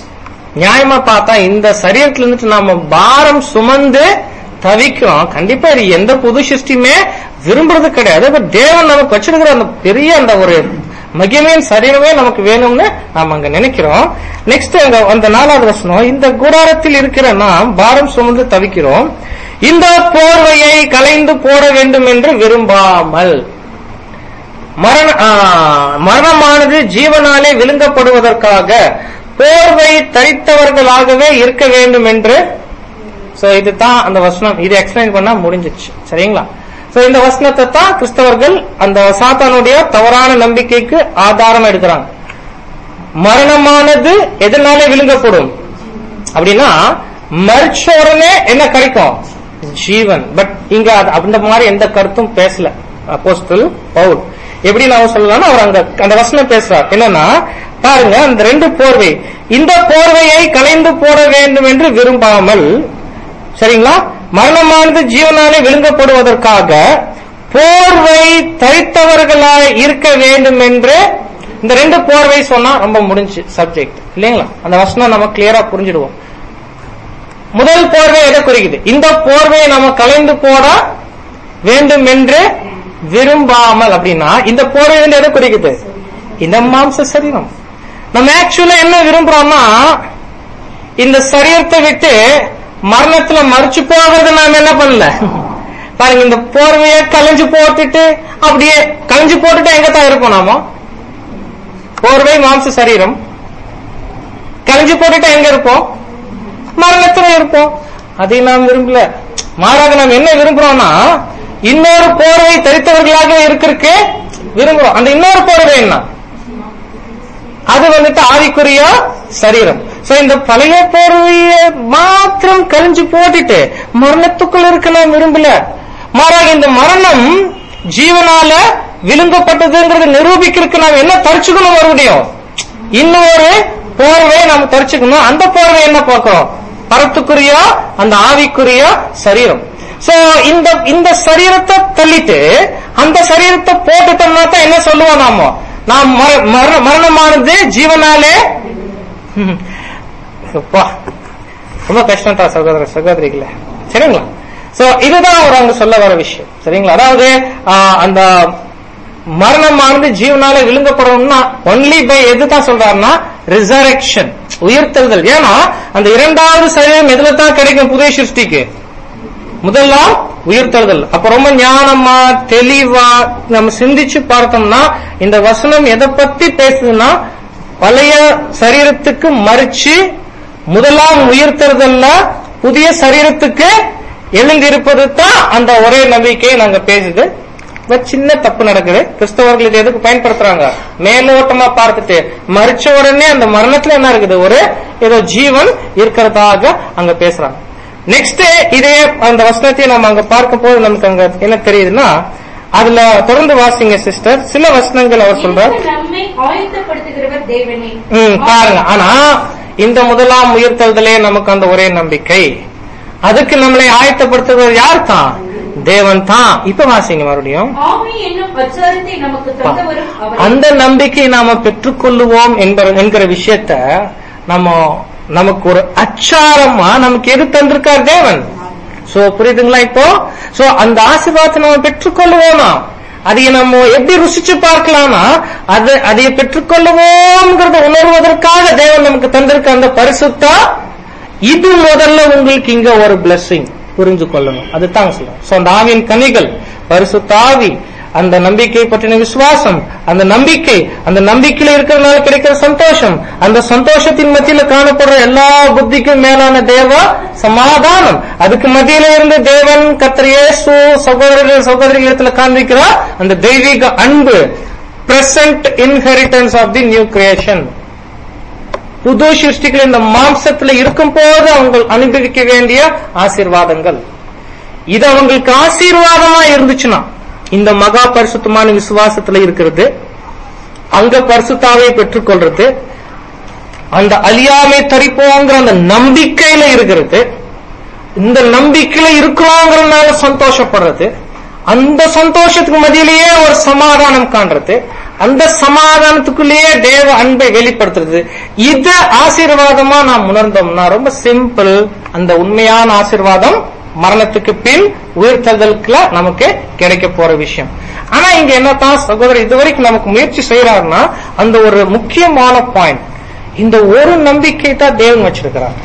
நியாயமா பார்த்தா இந்த சரீரத்துல இருந்துட்டு நாம பாரம் சுமந்து தவிக்கிறோம் கண்டிப்பா இது எந்த புது சிருஷ்டியுமே விரும்புறது கிடையாது பட் தேவன் நமக்கு வச்சிருக்கிற அந்த பெரிய அந்த ஒரு மகிமையின் சரீரமே நமக்கு வேணும்னு நாம அங்க நினைக்கிறோம் நெக்ஸ்ட் அங்க அந்த நாலாவது வசனம் இந்த கூடாரத்தில் இருக்கிற நாம் பாரம் சுமந்து தவிக்கிறோம் இந்த போர்வையை கலைந்து போட வேண்டும் என்று விரும்பாமல் மரண ஆ, மரணமானது ஜீவனாலே விழுங்கப்படுவதற்காக போர்வை தரித்தவர்களாகவே இருக்க வேண்டும் என்று சோ இதுதான் அந்த வசனம் இது எக்ஸ்பிளைன் பண்ணா முடிஞ்சிச்சு சரிங்களா சோ இந்த வசனத்தை தான் கிறிஸ்தவர்கள் அந்த சாத்தானுடைய தவறான நம்பிக்கைக்கு ஆதாரம் எடுக்கிறாங்க மரணமானது எதனாலே விழுங்கப்படும் அப்படின்னா மரிச்ச உடனே என்ன கிடைக்கும் ஜீவன் பட் இங்க அது- அந்த மாதிரி எந்த கருத்தும் பேசல அப்போஸ்தல் பவுல் எப்படி நான் சொல்லலாம்னா அவர் அங்க அந்த வசனம் பேசுறார் என்னன்னா பாருங்க அந்த ரெண்டு போர்வை இந்த போர்வையை கலைந்து போட வேண்டும் என்று விரும்பாமல் சரிங்களா மரணமானது ஜீவனாலே விழுங்கப்படுவதற்காக போர்வை தரித்தவர்களாய் இருக்க வேண்டும் என்று இந்த ரெண்டு போர்வை சொன்னா ரொம்ப முடிஞ்சு சப்ஜெக்ட் இல்லைங்களா அந்த வசனம் நம்ம கிளியரா புரிஞ்சிடுவோம் முதல் போர்வை எதை குறிக்குது இந்த போர்வையை நம்ம கலைந்து போட வேண்டும் என்று விரும்பாமல் அப்படின்னா இந்த போர்வை வந்து எதை குறிக்குது இந்த மாம்ச சரீரம் நம்ம ஆக்சுவலா என்ன விரும்புறோம்னா இந்த சரீரத்தை விட்டு மரணத்துல மறிச்சு போகிறது நாம என்ன பண்ணல பாருங்க இந்த போர்வைய கலைஞ்சு போட்டுட்டு அப்படியே கலைஞ்சு போட்டுட்டு எங்க தான் இருப்போம் நாம போர்வை மாம்ச சரீரம் கலைஞ்சு போட்டுட்டு எங்க இருப்போம் மரணத்துல இருப்போம் அதை நாம் விரும்பல மாறாக நாம் என்ன விரும்புறோம்னா இன்னொரு போர்வை தரித்தவர்களாக இருக்கிறதுக்கு விரும்புறோம் அந்த இன்னொரு போர்வை என்ன அது வந்துட்டு ஆவிக்குரிய சரீரம் சோ இந்த பழைய போர்வைய மாத்திரம் கழிஞ்சு போட்டுட்டு மரணத்துக்குள்ள இருக்க நான் விரும்பல மாறாக இந்த மரணம் ஜீவனால விழுங்கப்பட்டதுங்கிறது நிரூபிக்கிறதுக்கு நாம் என்ன தரிச்சுக்கணும் மறுபடியும் இன்னொரு போர்வை நாம் தரிச்சுக்கணும் அந்த போர்வை என்ன பார்க்கிறோம் பரத்துக்குரிய அந்த ஆவிக்குரிய சரீரம் சோ இந்த இந்த சரீரத்தை தள்ளிட்டு அந்த சரீரத்தை போட்டுட்டோம்னா தான் என்ன சொல்லுவோம் நாம நாம் மர- மர- மரணமானது ஜீவனாலே ம். அப்பா ரொம்ப கஷ்டம் தான் சகோதர சகோதரிகளே சரிங்களா சோ இதுதான் அவர் அங்க சொல்ல வர விஷயம் சரிங்களா அதாவது ஆ, அந்த மரணமானது ஜீவனால விழுங்கப்படணும்னா ஒன்லி பை எதுதான் சொல்றாருன்னா ரிசரக்ஷன் உயிர்த்தெழுதல் ஏன்னா அந்த இரண்டாவது சரீரம் எதுல தான் கிடைக்கும் புதிய சிருஷ்டிக்கு முதலாம் உயிர்த்தெழுதல் அப்ப ரொம்ப ஞானமா தெளிவா நம்ம சிந்திச்சு பார்த்தோம்னா இந்த வசனம் எதை பத்தி பேசுதுன்னா பழைய சரீரத்துக்கு மறிச்சு முதலாம் உயிர்த்தெழுதல்ல புதிய சரீரத்துக்கு எழுந்திருப்பது தான் அந்த ஒரே நம்பிக்கையை நாங்க பேசுது ஒரு சின்ன தப்பு நடக்குது கிறிஸ்தவர்கள் இது எதுக்கு பயன்படுத்துறாங்க மேலோட்டமா பார்த்துட்டு மறிச்ச உடனே அந்த மரணத்துல என்ன இருக்குது ஒரு ஏதோ ஜீவன் இருக்கிறதாக அங்க பேசுறாங்க நெக்ஸ்ட் இதே அந்த வசனத்தை நம்ம அங்க பார்க்க போது நமக்கு அங்க என்ன தெரியுதுன்னா அதுல தொடர்ந்து வாசிங்க சிஸ்டர் சில வசனங்கள் அவர் சொல்றார் இந்த நம்மை ஆயத்தப்படுத்துகிறவர் தேவனே ம், பாருங்க ஆனா இந்த முதலாம் உயிர்த்தெழுதலே நமக்கு அந்த ஒரே நம்பிக்கை அதுக்கு நம்மளை ஆயத்தப்படுத்துவது யார் தான் தேவன் தான் இப்ப வாசிங்க மறுபடியும் ஆவி என்னும் அச்சாரத்தை நமக்கு தந்தவரும் அவர் அந்த நம்பிக்கை நாம பெற்றுக்கொள்ளுவோம் என்கிற என்கிற விஷயத்த நம்ம நமக்கு ஒரு அச்சாரமா நமக்கு எது தந்திருக்கார் தேவன் சோ புரியுதுங்களா இப்போ சோ அந்த ஆசீர்வாதத்தை நம்ம பெற்றுக்கொள்ளுவோமா அதை நம்ம எப்படி ருசிச்சு பார்க்கலாம்னா அது அதை பெற்றுக்கொள்ளுவோம்ங்கிறத உணர்வதற்காக தேவன் நமக்கு தந்திருக்க அந்த பரிசுத்தா இது முதல்ல உங்களுக்கு இங்க ஒரு blessing புரிஞ்சு கொள்ளணும் அதுதான் சொல்றேன் சோ அந்த ஆவியின் கனிகள் பரிசுத்த ஆவி அந்த நம்பிக்கை பற்றின விசுவாசம் அந்த நம்பிக்கை அந்த நம்பிக்கையில இருக்கிறதுனால கிடைக்கிற சந்தோஷம் அந்த சந்தோஷத்தின் மத்தியில காணப்படுற எல்லா புத்திக்கும் மேலான தேவ சமாதானம் அதுக்கு மத்தியில இருந்து தேவன் கர்த்தர் இயேசு சகோதரர்கள் சகோதரிகளிடத்துல காண்பிக்கிற அந்த தெய்வீக அன்பு present inheritance of the new creation புது சிருஷ்டிகள் இந்த மாம்சத்துல இருக்கும் போது அவங்க அனுபவிக்க வேண்டிய ஆசீர்வாதங்கள் இது அவங்களுக்கு ஆசீர்வாதமா இருந்துச்சுன்னா இந்த மகா பரிசுத்தமான விசுவாசத்துல இருக்கிறது அங்க பரிசுத்தாவை பெற்றுக்கொள்றது அந்த அழியாமை தரிப்போங்கிற அந்த நம்பிக்கையில இருக்கிறது இந்த நம்பிக்கையில இருக்கிறோங்கிறதுனால சந்தோஷப்படுறது அந்த சந்தோஷத்துக்கு மத்தியிலேயே ஒரு சமாதானம் காண்றது அந்த சமாதானத்துக்குள்ளேயே தேவ அன்பை வெளிப்படுத்துறது இத ஆசீர்வாதமா நாம் உணர்ந்தோம்னா ரொம்ப சிம்பிள் அந்த உண்மையான ஆசீர்வாதம் மரணத்துக்கு பின் உயிர்த்தெழுதலுக்குள்ள நமக்கு கிடைக்க போற விஷயம் ஆனா இங்க என்னத்தான் சகோதரர் இதுவரைக்கும் நமக்கு முயற்சி செய்யறாருன்னா அந்த ஒரு முக்கியமான பாயிண்ட் இந்த ஒரு நம்பிக்கை தான் தேவன் வச்சிருக்கிறார்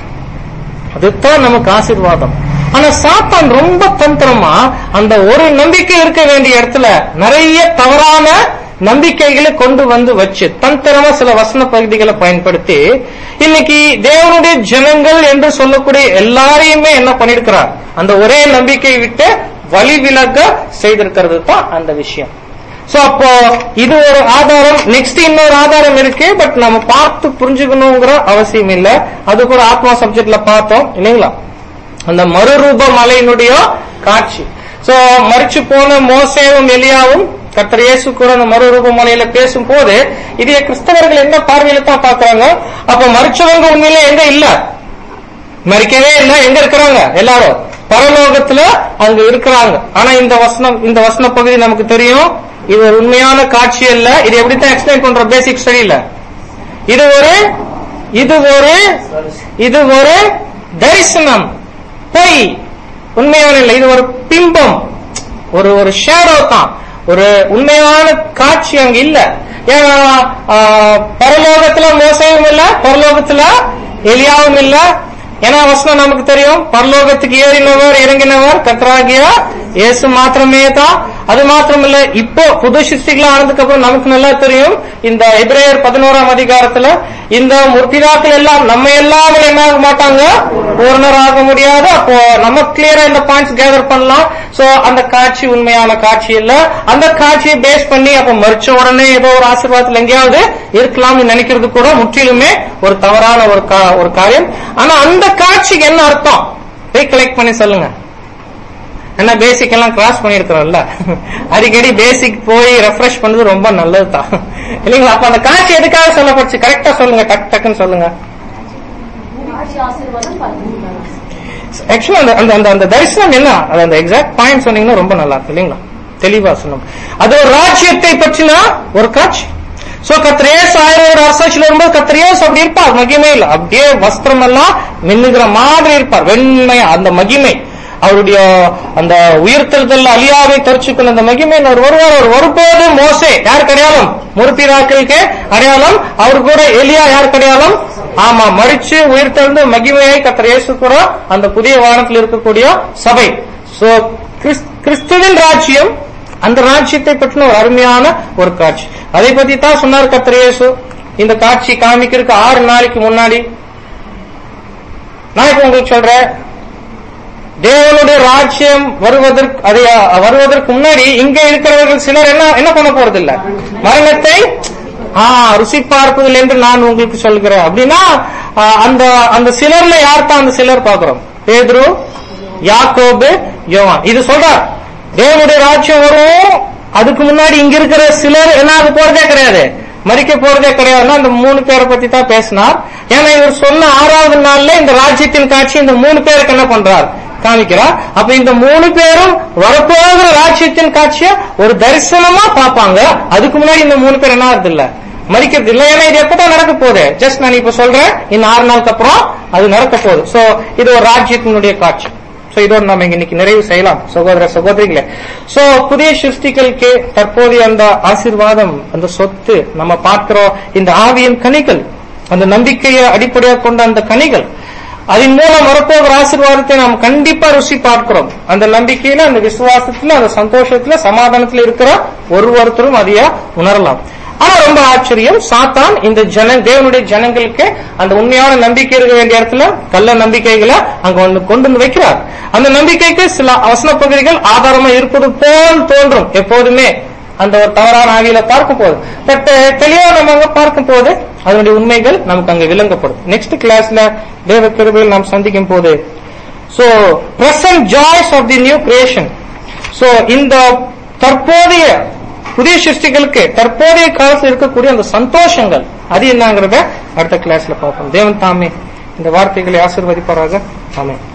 அதுதான் நமக்கு ஆசீர்வாதம் ஆனா சாத்தான் ரொம்ப தந்திரமா அந்த ஒரு நம்பிக்கை இருக்க வேண்டிய இடத்துல நிறைய தவறான நம்பிக்கைகளை கொண்டு வந்து வச்சு தந்திரமா சில வசன பகுதிகளை பயன்படுத்தி இன்னைக்கு தேவனுடைய ஜனங்கள் என்று சொல்லக்கூடிய எல்லாரையுமே என்ன பண்ணிருக்கிறார் அந்த ஒரே நம்பிக்கையை விட்டு வழி விலக செய்திருக்கிறது தான் அந்த விஷயம் சோ அப்போ இது ஒரு ஆதாரம் நெக்ஸ்ட் இன்னொரு ஆதாரம் இருக்கு பட் நம்ம பார்த்து புரிஞ்சுக்கணுங்கிற அவசியம் இல்ல அது கூட ஆத்மா சப்ஜெக்ட்ல பார்த்தோம் இல்லைங்களா அந்த மறுரூப மலையினுடைய காட்சி சோ மறிச்சு போன மோசேவும் எலியாவும் கர்த்தர் இயேசு கூட அந்த மறுரூப மலையில பேசும்போது இதைய கிறிஸ்தவர்கள் எந்த பார்வையில தான் பாக்குறாங்க அப்ப மறிச்சவங்க உண்மையிலே எங்க இல்ல மறிக்கவே இல்ல எங்க இருக்கிறாங்க எல்லாரும் பரலோகத்துல அங்க இருக்கிறாங்க ஆனா இந்த வசனம் இந்த வசன பகுதி நமக்கு தெரியும் இது ஒரு உண்மையான காட்சி அல்ல இது எப்படித்தான் எக்ஸ்பிளைன் பண்ற பேசிக் ஸ்டடியில இது ஒரு இது ஒரு இது ஒரு தரிசனம் பொய் உண்மையான இல்லை இது ஒரு பிம்பம் ஒரு ஒரு ஷேடோ தான் ஒரு உண்மையான காட்சி அங்க இல்ல ஏன்னா ஆ, பரலோகத்துல மோசையும் இல்ல பரலோகத்துல எலியாவும் இல்ல ஏன்னா வசனம் நமக்கு தெரியும் பரலோகத்துக்கு ஏறினவர் இறங்கினவர் கத்தராகிய இயேசு மாத்திரமே தான் அது மாத்திரம் இல்ல இப்போ புது சிருஷ்டிகளா ஆனதுக்கு அப்புறம் நமக்கு நல்லா தெரியும் இந்த எபிரேயர் பதினோராம் அதிகாரத்துல இந்த முற்பிதாக்கள் எல்லாம் நம்ம எல்லாம் என்ன ஆக மாட்டாங்க பூர்ணராக முடியாது அப்போ நம்ம கிளியரா இந்த பாயிண்ட்ஸ் கேதர் பண்ணலாம் சோ அந்த காட்சி உண்மையான காட்சி இல்ல அந்த காட்சியை பேஸ் பண்ணி அப்ப மறிச்ச உடனே ஏதோ ஒரு ஆசீர்வாதத்துல எங்கேயாவது இருக்கலாம்னு நினைக்கிறது கூட முற்றிலுமே ஒரு தவறான ஒரு கா- ஒரு காரியம் ஆனா அந்த காட்சிக்கு என்ன அர்த்தம் ரீகலெக்ட் பண்ணி சொல்லுங்க என்ன பேசிக் எல்லாம் கிராஸ் பண்ணிருக்கிறோம்ல அடிக்கடி பேசிக் போய் ரெஃப்ரெஷ் பண்றது ரொம்ப நல்லது தான் இல்லைங்களா அப்ப அந்த காட்சி எதுக்காக சொல்லப்பட்டுச்சு கரெக்டா சொல்லுங்க டக் டக்குன்னு சொல்லுங்க ஆட்சி ஆசீர்வாதம் பார்த்துக்கலாம் ஆக்சுவலா அந்த அந்த அந்த அந்த தரிசனம் என்ன அது அந்த எக்ஸாக்ட் பாயிண்ட் சொன்னீங்கன்னா ரொம்ப நல்லா இருக்கும் இல்லைங்களா தெளிவா சொன்னோம் அது ஒரு ராஜ்யத்தை பற்றினா ஒரு காட்சி சோ கத்திரேஸ் ஆயிரம் ஒரு அரசாட்சியில் வரும்போது கத்திரேஸ் அப்படி இருப்பார் மகிமை இல்ல அப்படியே வஸ்திரம் எல்லாம் மின்னுகிற மாதிரி இருப்பார் வெண்மையா அந்த மகிமை அவருடைய அந்த உயிர்த்தெழுதல் அழியாவை தரிச்சுக்கொண்ட அந்த மகிமை அவர் வருவார் அவர் ஒருபோது மோசே யாருக்கு அடையாளம் முறுப்பிராக்களுக்கு அடையாளம் அவர் கூட எலியா யாருக்கு அடையாளம் ஆமா மறிச்சு உயிர்த்தெழுந்து மகிமையை கத்தர் இயேசு கூட அந்த புதிய வானத்தில் இருக்கக்கூடிய சபை சோ கிறிஸ்துவின் ராஜ்யம் அந்த ராஜ்யத்தை பற்றின ஒரு அருமையான ஒரு காட்சி அதை பத்தி தான் சொன்னார் கத்தர் இயேசு இந்த காட்சி காமிக்கிறதுக்கு ஆறு நாளைக்கு முன்னாடி நான் இப்ப உங்களுக்கு சொல்றேன் தேவனுடைய ராஜ்யம் வருவதற்கு அது அஹ், வருவதற்கு முன்னாடி இங்க இருக்கிறவர்கள் சிலர் என்ன என்ன பண்ண போறது இல்ல மரணத்தை ஆ ருசி பார்ப்பதில் என்று நான் உங்களுக்கு சொல்கிறேன் அப்படின்னா ஆஹ், அந்த அந்த சிலர்ல யார் தான் அந்த சிலர் பார்க்கிறோம் பேதுரு யாக்கோபு யோவான் இது சொல்றார் தேவனுடைய ராஜ்யம் வரும் அதுக்கு முன்னாடி இங்க இருக்கிற சிலர் என்ன ஆக போறதே கிடையாது மறிக்க போறதே கிடையாதுன்னா அந்த மூணு பேரை பத்தி தான் பேசினார் ஏன்னா இவர் சொன்ன ஆறாவது நாள்ல இந்த ராஜ்யத்தின் காட்சி இந்த மூணு பேருக்கு என்ன பண்றார் காமிக்கிறார் அப்ப இந்த மூணு பேரும் வரப்போகிற ராஜ்யத்தின் காட்சிய ஒரு தரிசனமா பார்ப்பாங்க அதுக்கு முன்னாடி இந்த மூணு பேர் என்ன ஆகுது இல்ல மறிக்கிறது இல்ல ஏன்னா இது எப்பதான் நடக்க போகுது ஜஸ்ட் நான் இப்ப சொல்றேன் இன்னும் ஆறு நாளுக்கு அப்புறம் அது நடக்க போகுது சோ இது ஒரு ராஜ்யத்தினுடைய காட்சி சோ இதோடு நம்ம இன்னைக்கு நிறைவு செய்யலாம் சகோதர சகோதரிகளே சோ புதிய சிருஷ்டிகளுக்கு தற்போதைய அந்த ஆசீர்வாதம் அந்த சொத்து நம்ம பார்க்கிறோம் இந்த ஆவியின் கனிகள் அந்த நம்பிக்கையை அடிப்படையாக கொண்ட அந்த கனிகள் அதன் மூலம் வரப்போகிற ஆசீர்வாதத்தை நாம் கண்டிப்பா ருசி பார்க்கிறோம் அந்த நம்பிக்கையில அந்த விசுவாசத்துல அந்த சந்தோஷத்துல சமாதானத்துல இருக்கிற ஒரு ஒருத்தரும் அதைய உணரலாம் ஆனா ரொம்ப ஆச்சரியம் சாத்தான் இந்த ஜன தேவனுடைய ஜனங்களுக்கு அந்த உண்மையான நம்பிக்கை இருக்க வேண்டிய இடத்துல கள்ள நம்பிக்கைகளை அங்க வந்து கொண்டு வந்து வைக்கிறார் அந்த நம்பிக்கைக்கு சில அவசர பகுதிகள் ஆதாரமா இருப்பது போல் தோன்றும் எப்போதுமே அந்த ஒரு தவறான ஆவியில பார்க்கும் போது பட் தெளிவா நம்ம அங்க பார்க்கும் போது அதனுடைய உண்மைகள் நமக்கு அங்க விளங்கப்படும் நெக்ஸ்ட் கிளாஸ்ல தேவ கிருபையில் நாம் சந்திக்கும் போது so present joys of the new creation so இந்த தற்போதைய புதிய சிருஷ்டிகளுக்கு தற்போதைய காலத்தில் இருக்கக்கூடிய அந்த சந்தோஷங்கள் அது என்னங்கிறத அடுத்த கிளாஸ்ல பார்ப்போம் தேவன் தாமே இந்த வார்த்தைகளை ஆசிர்வதிப்பாராக ஆமென்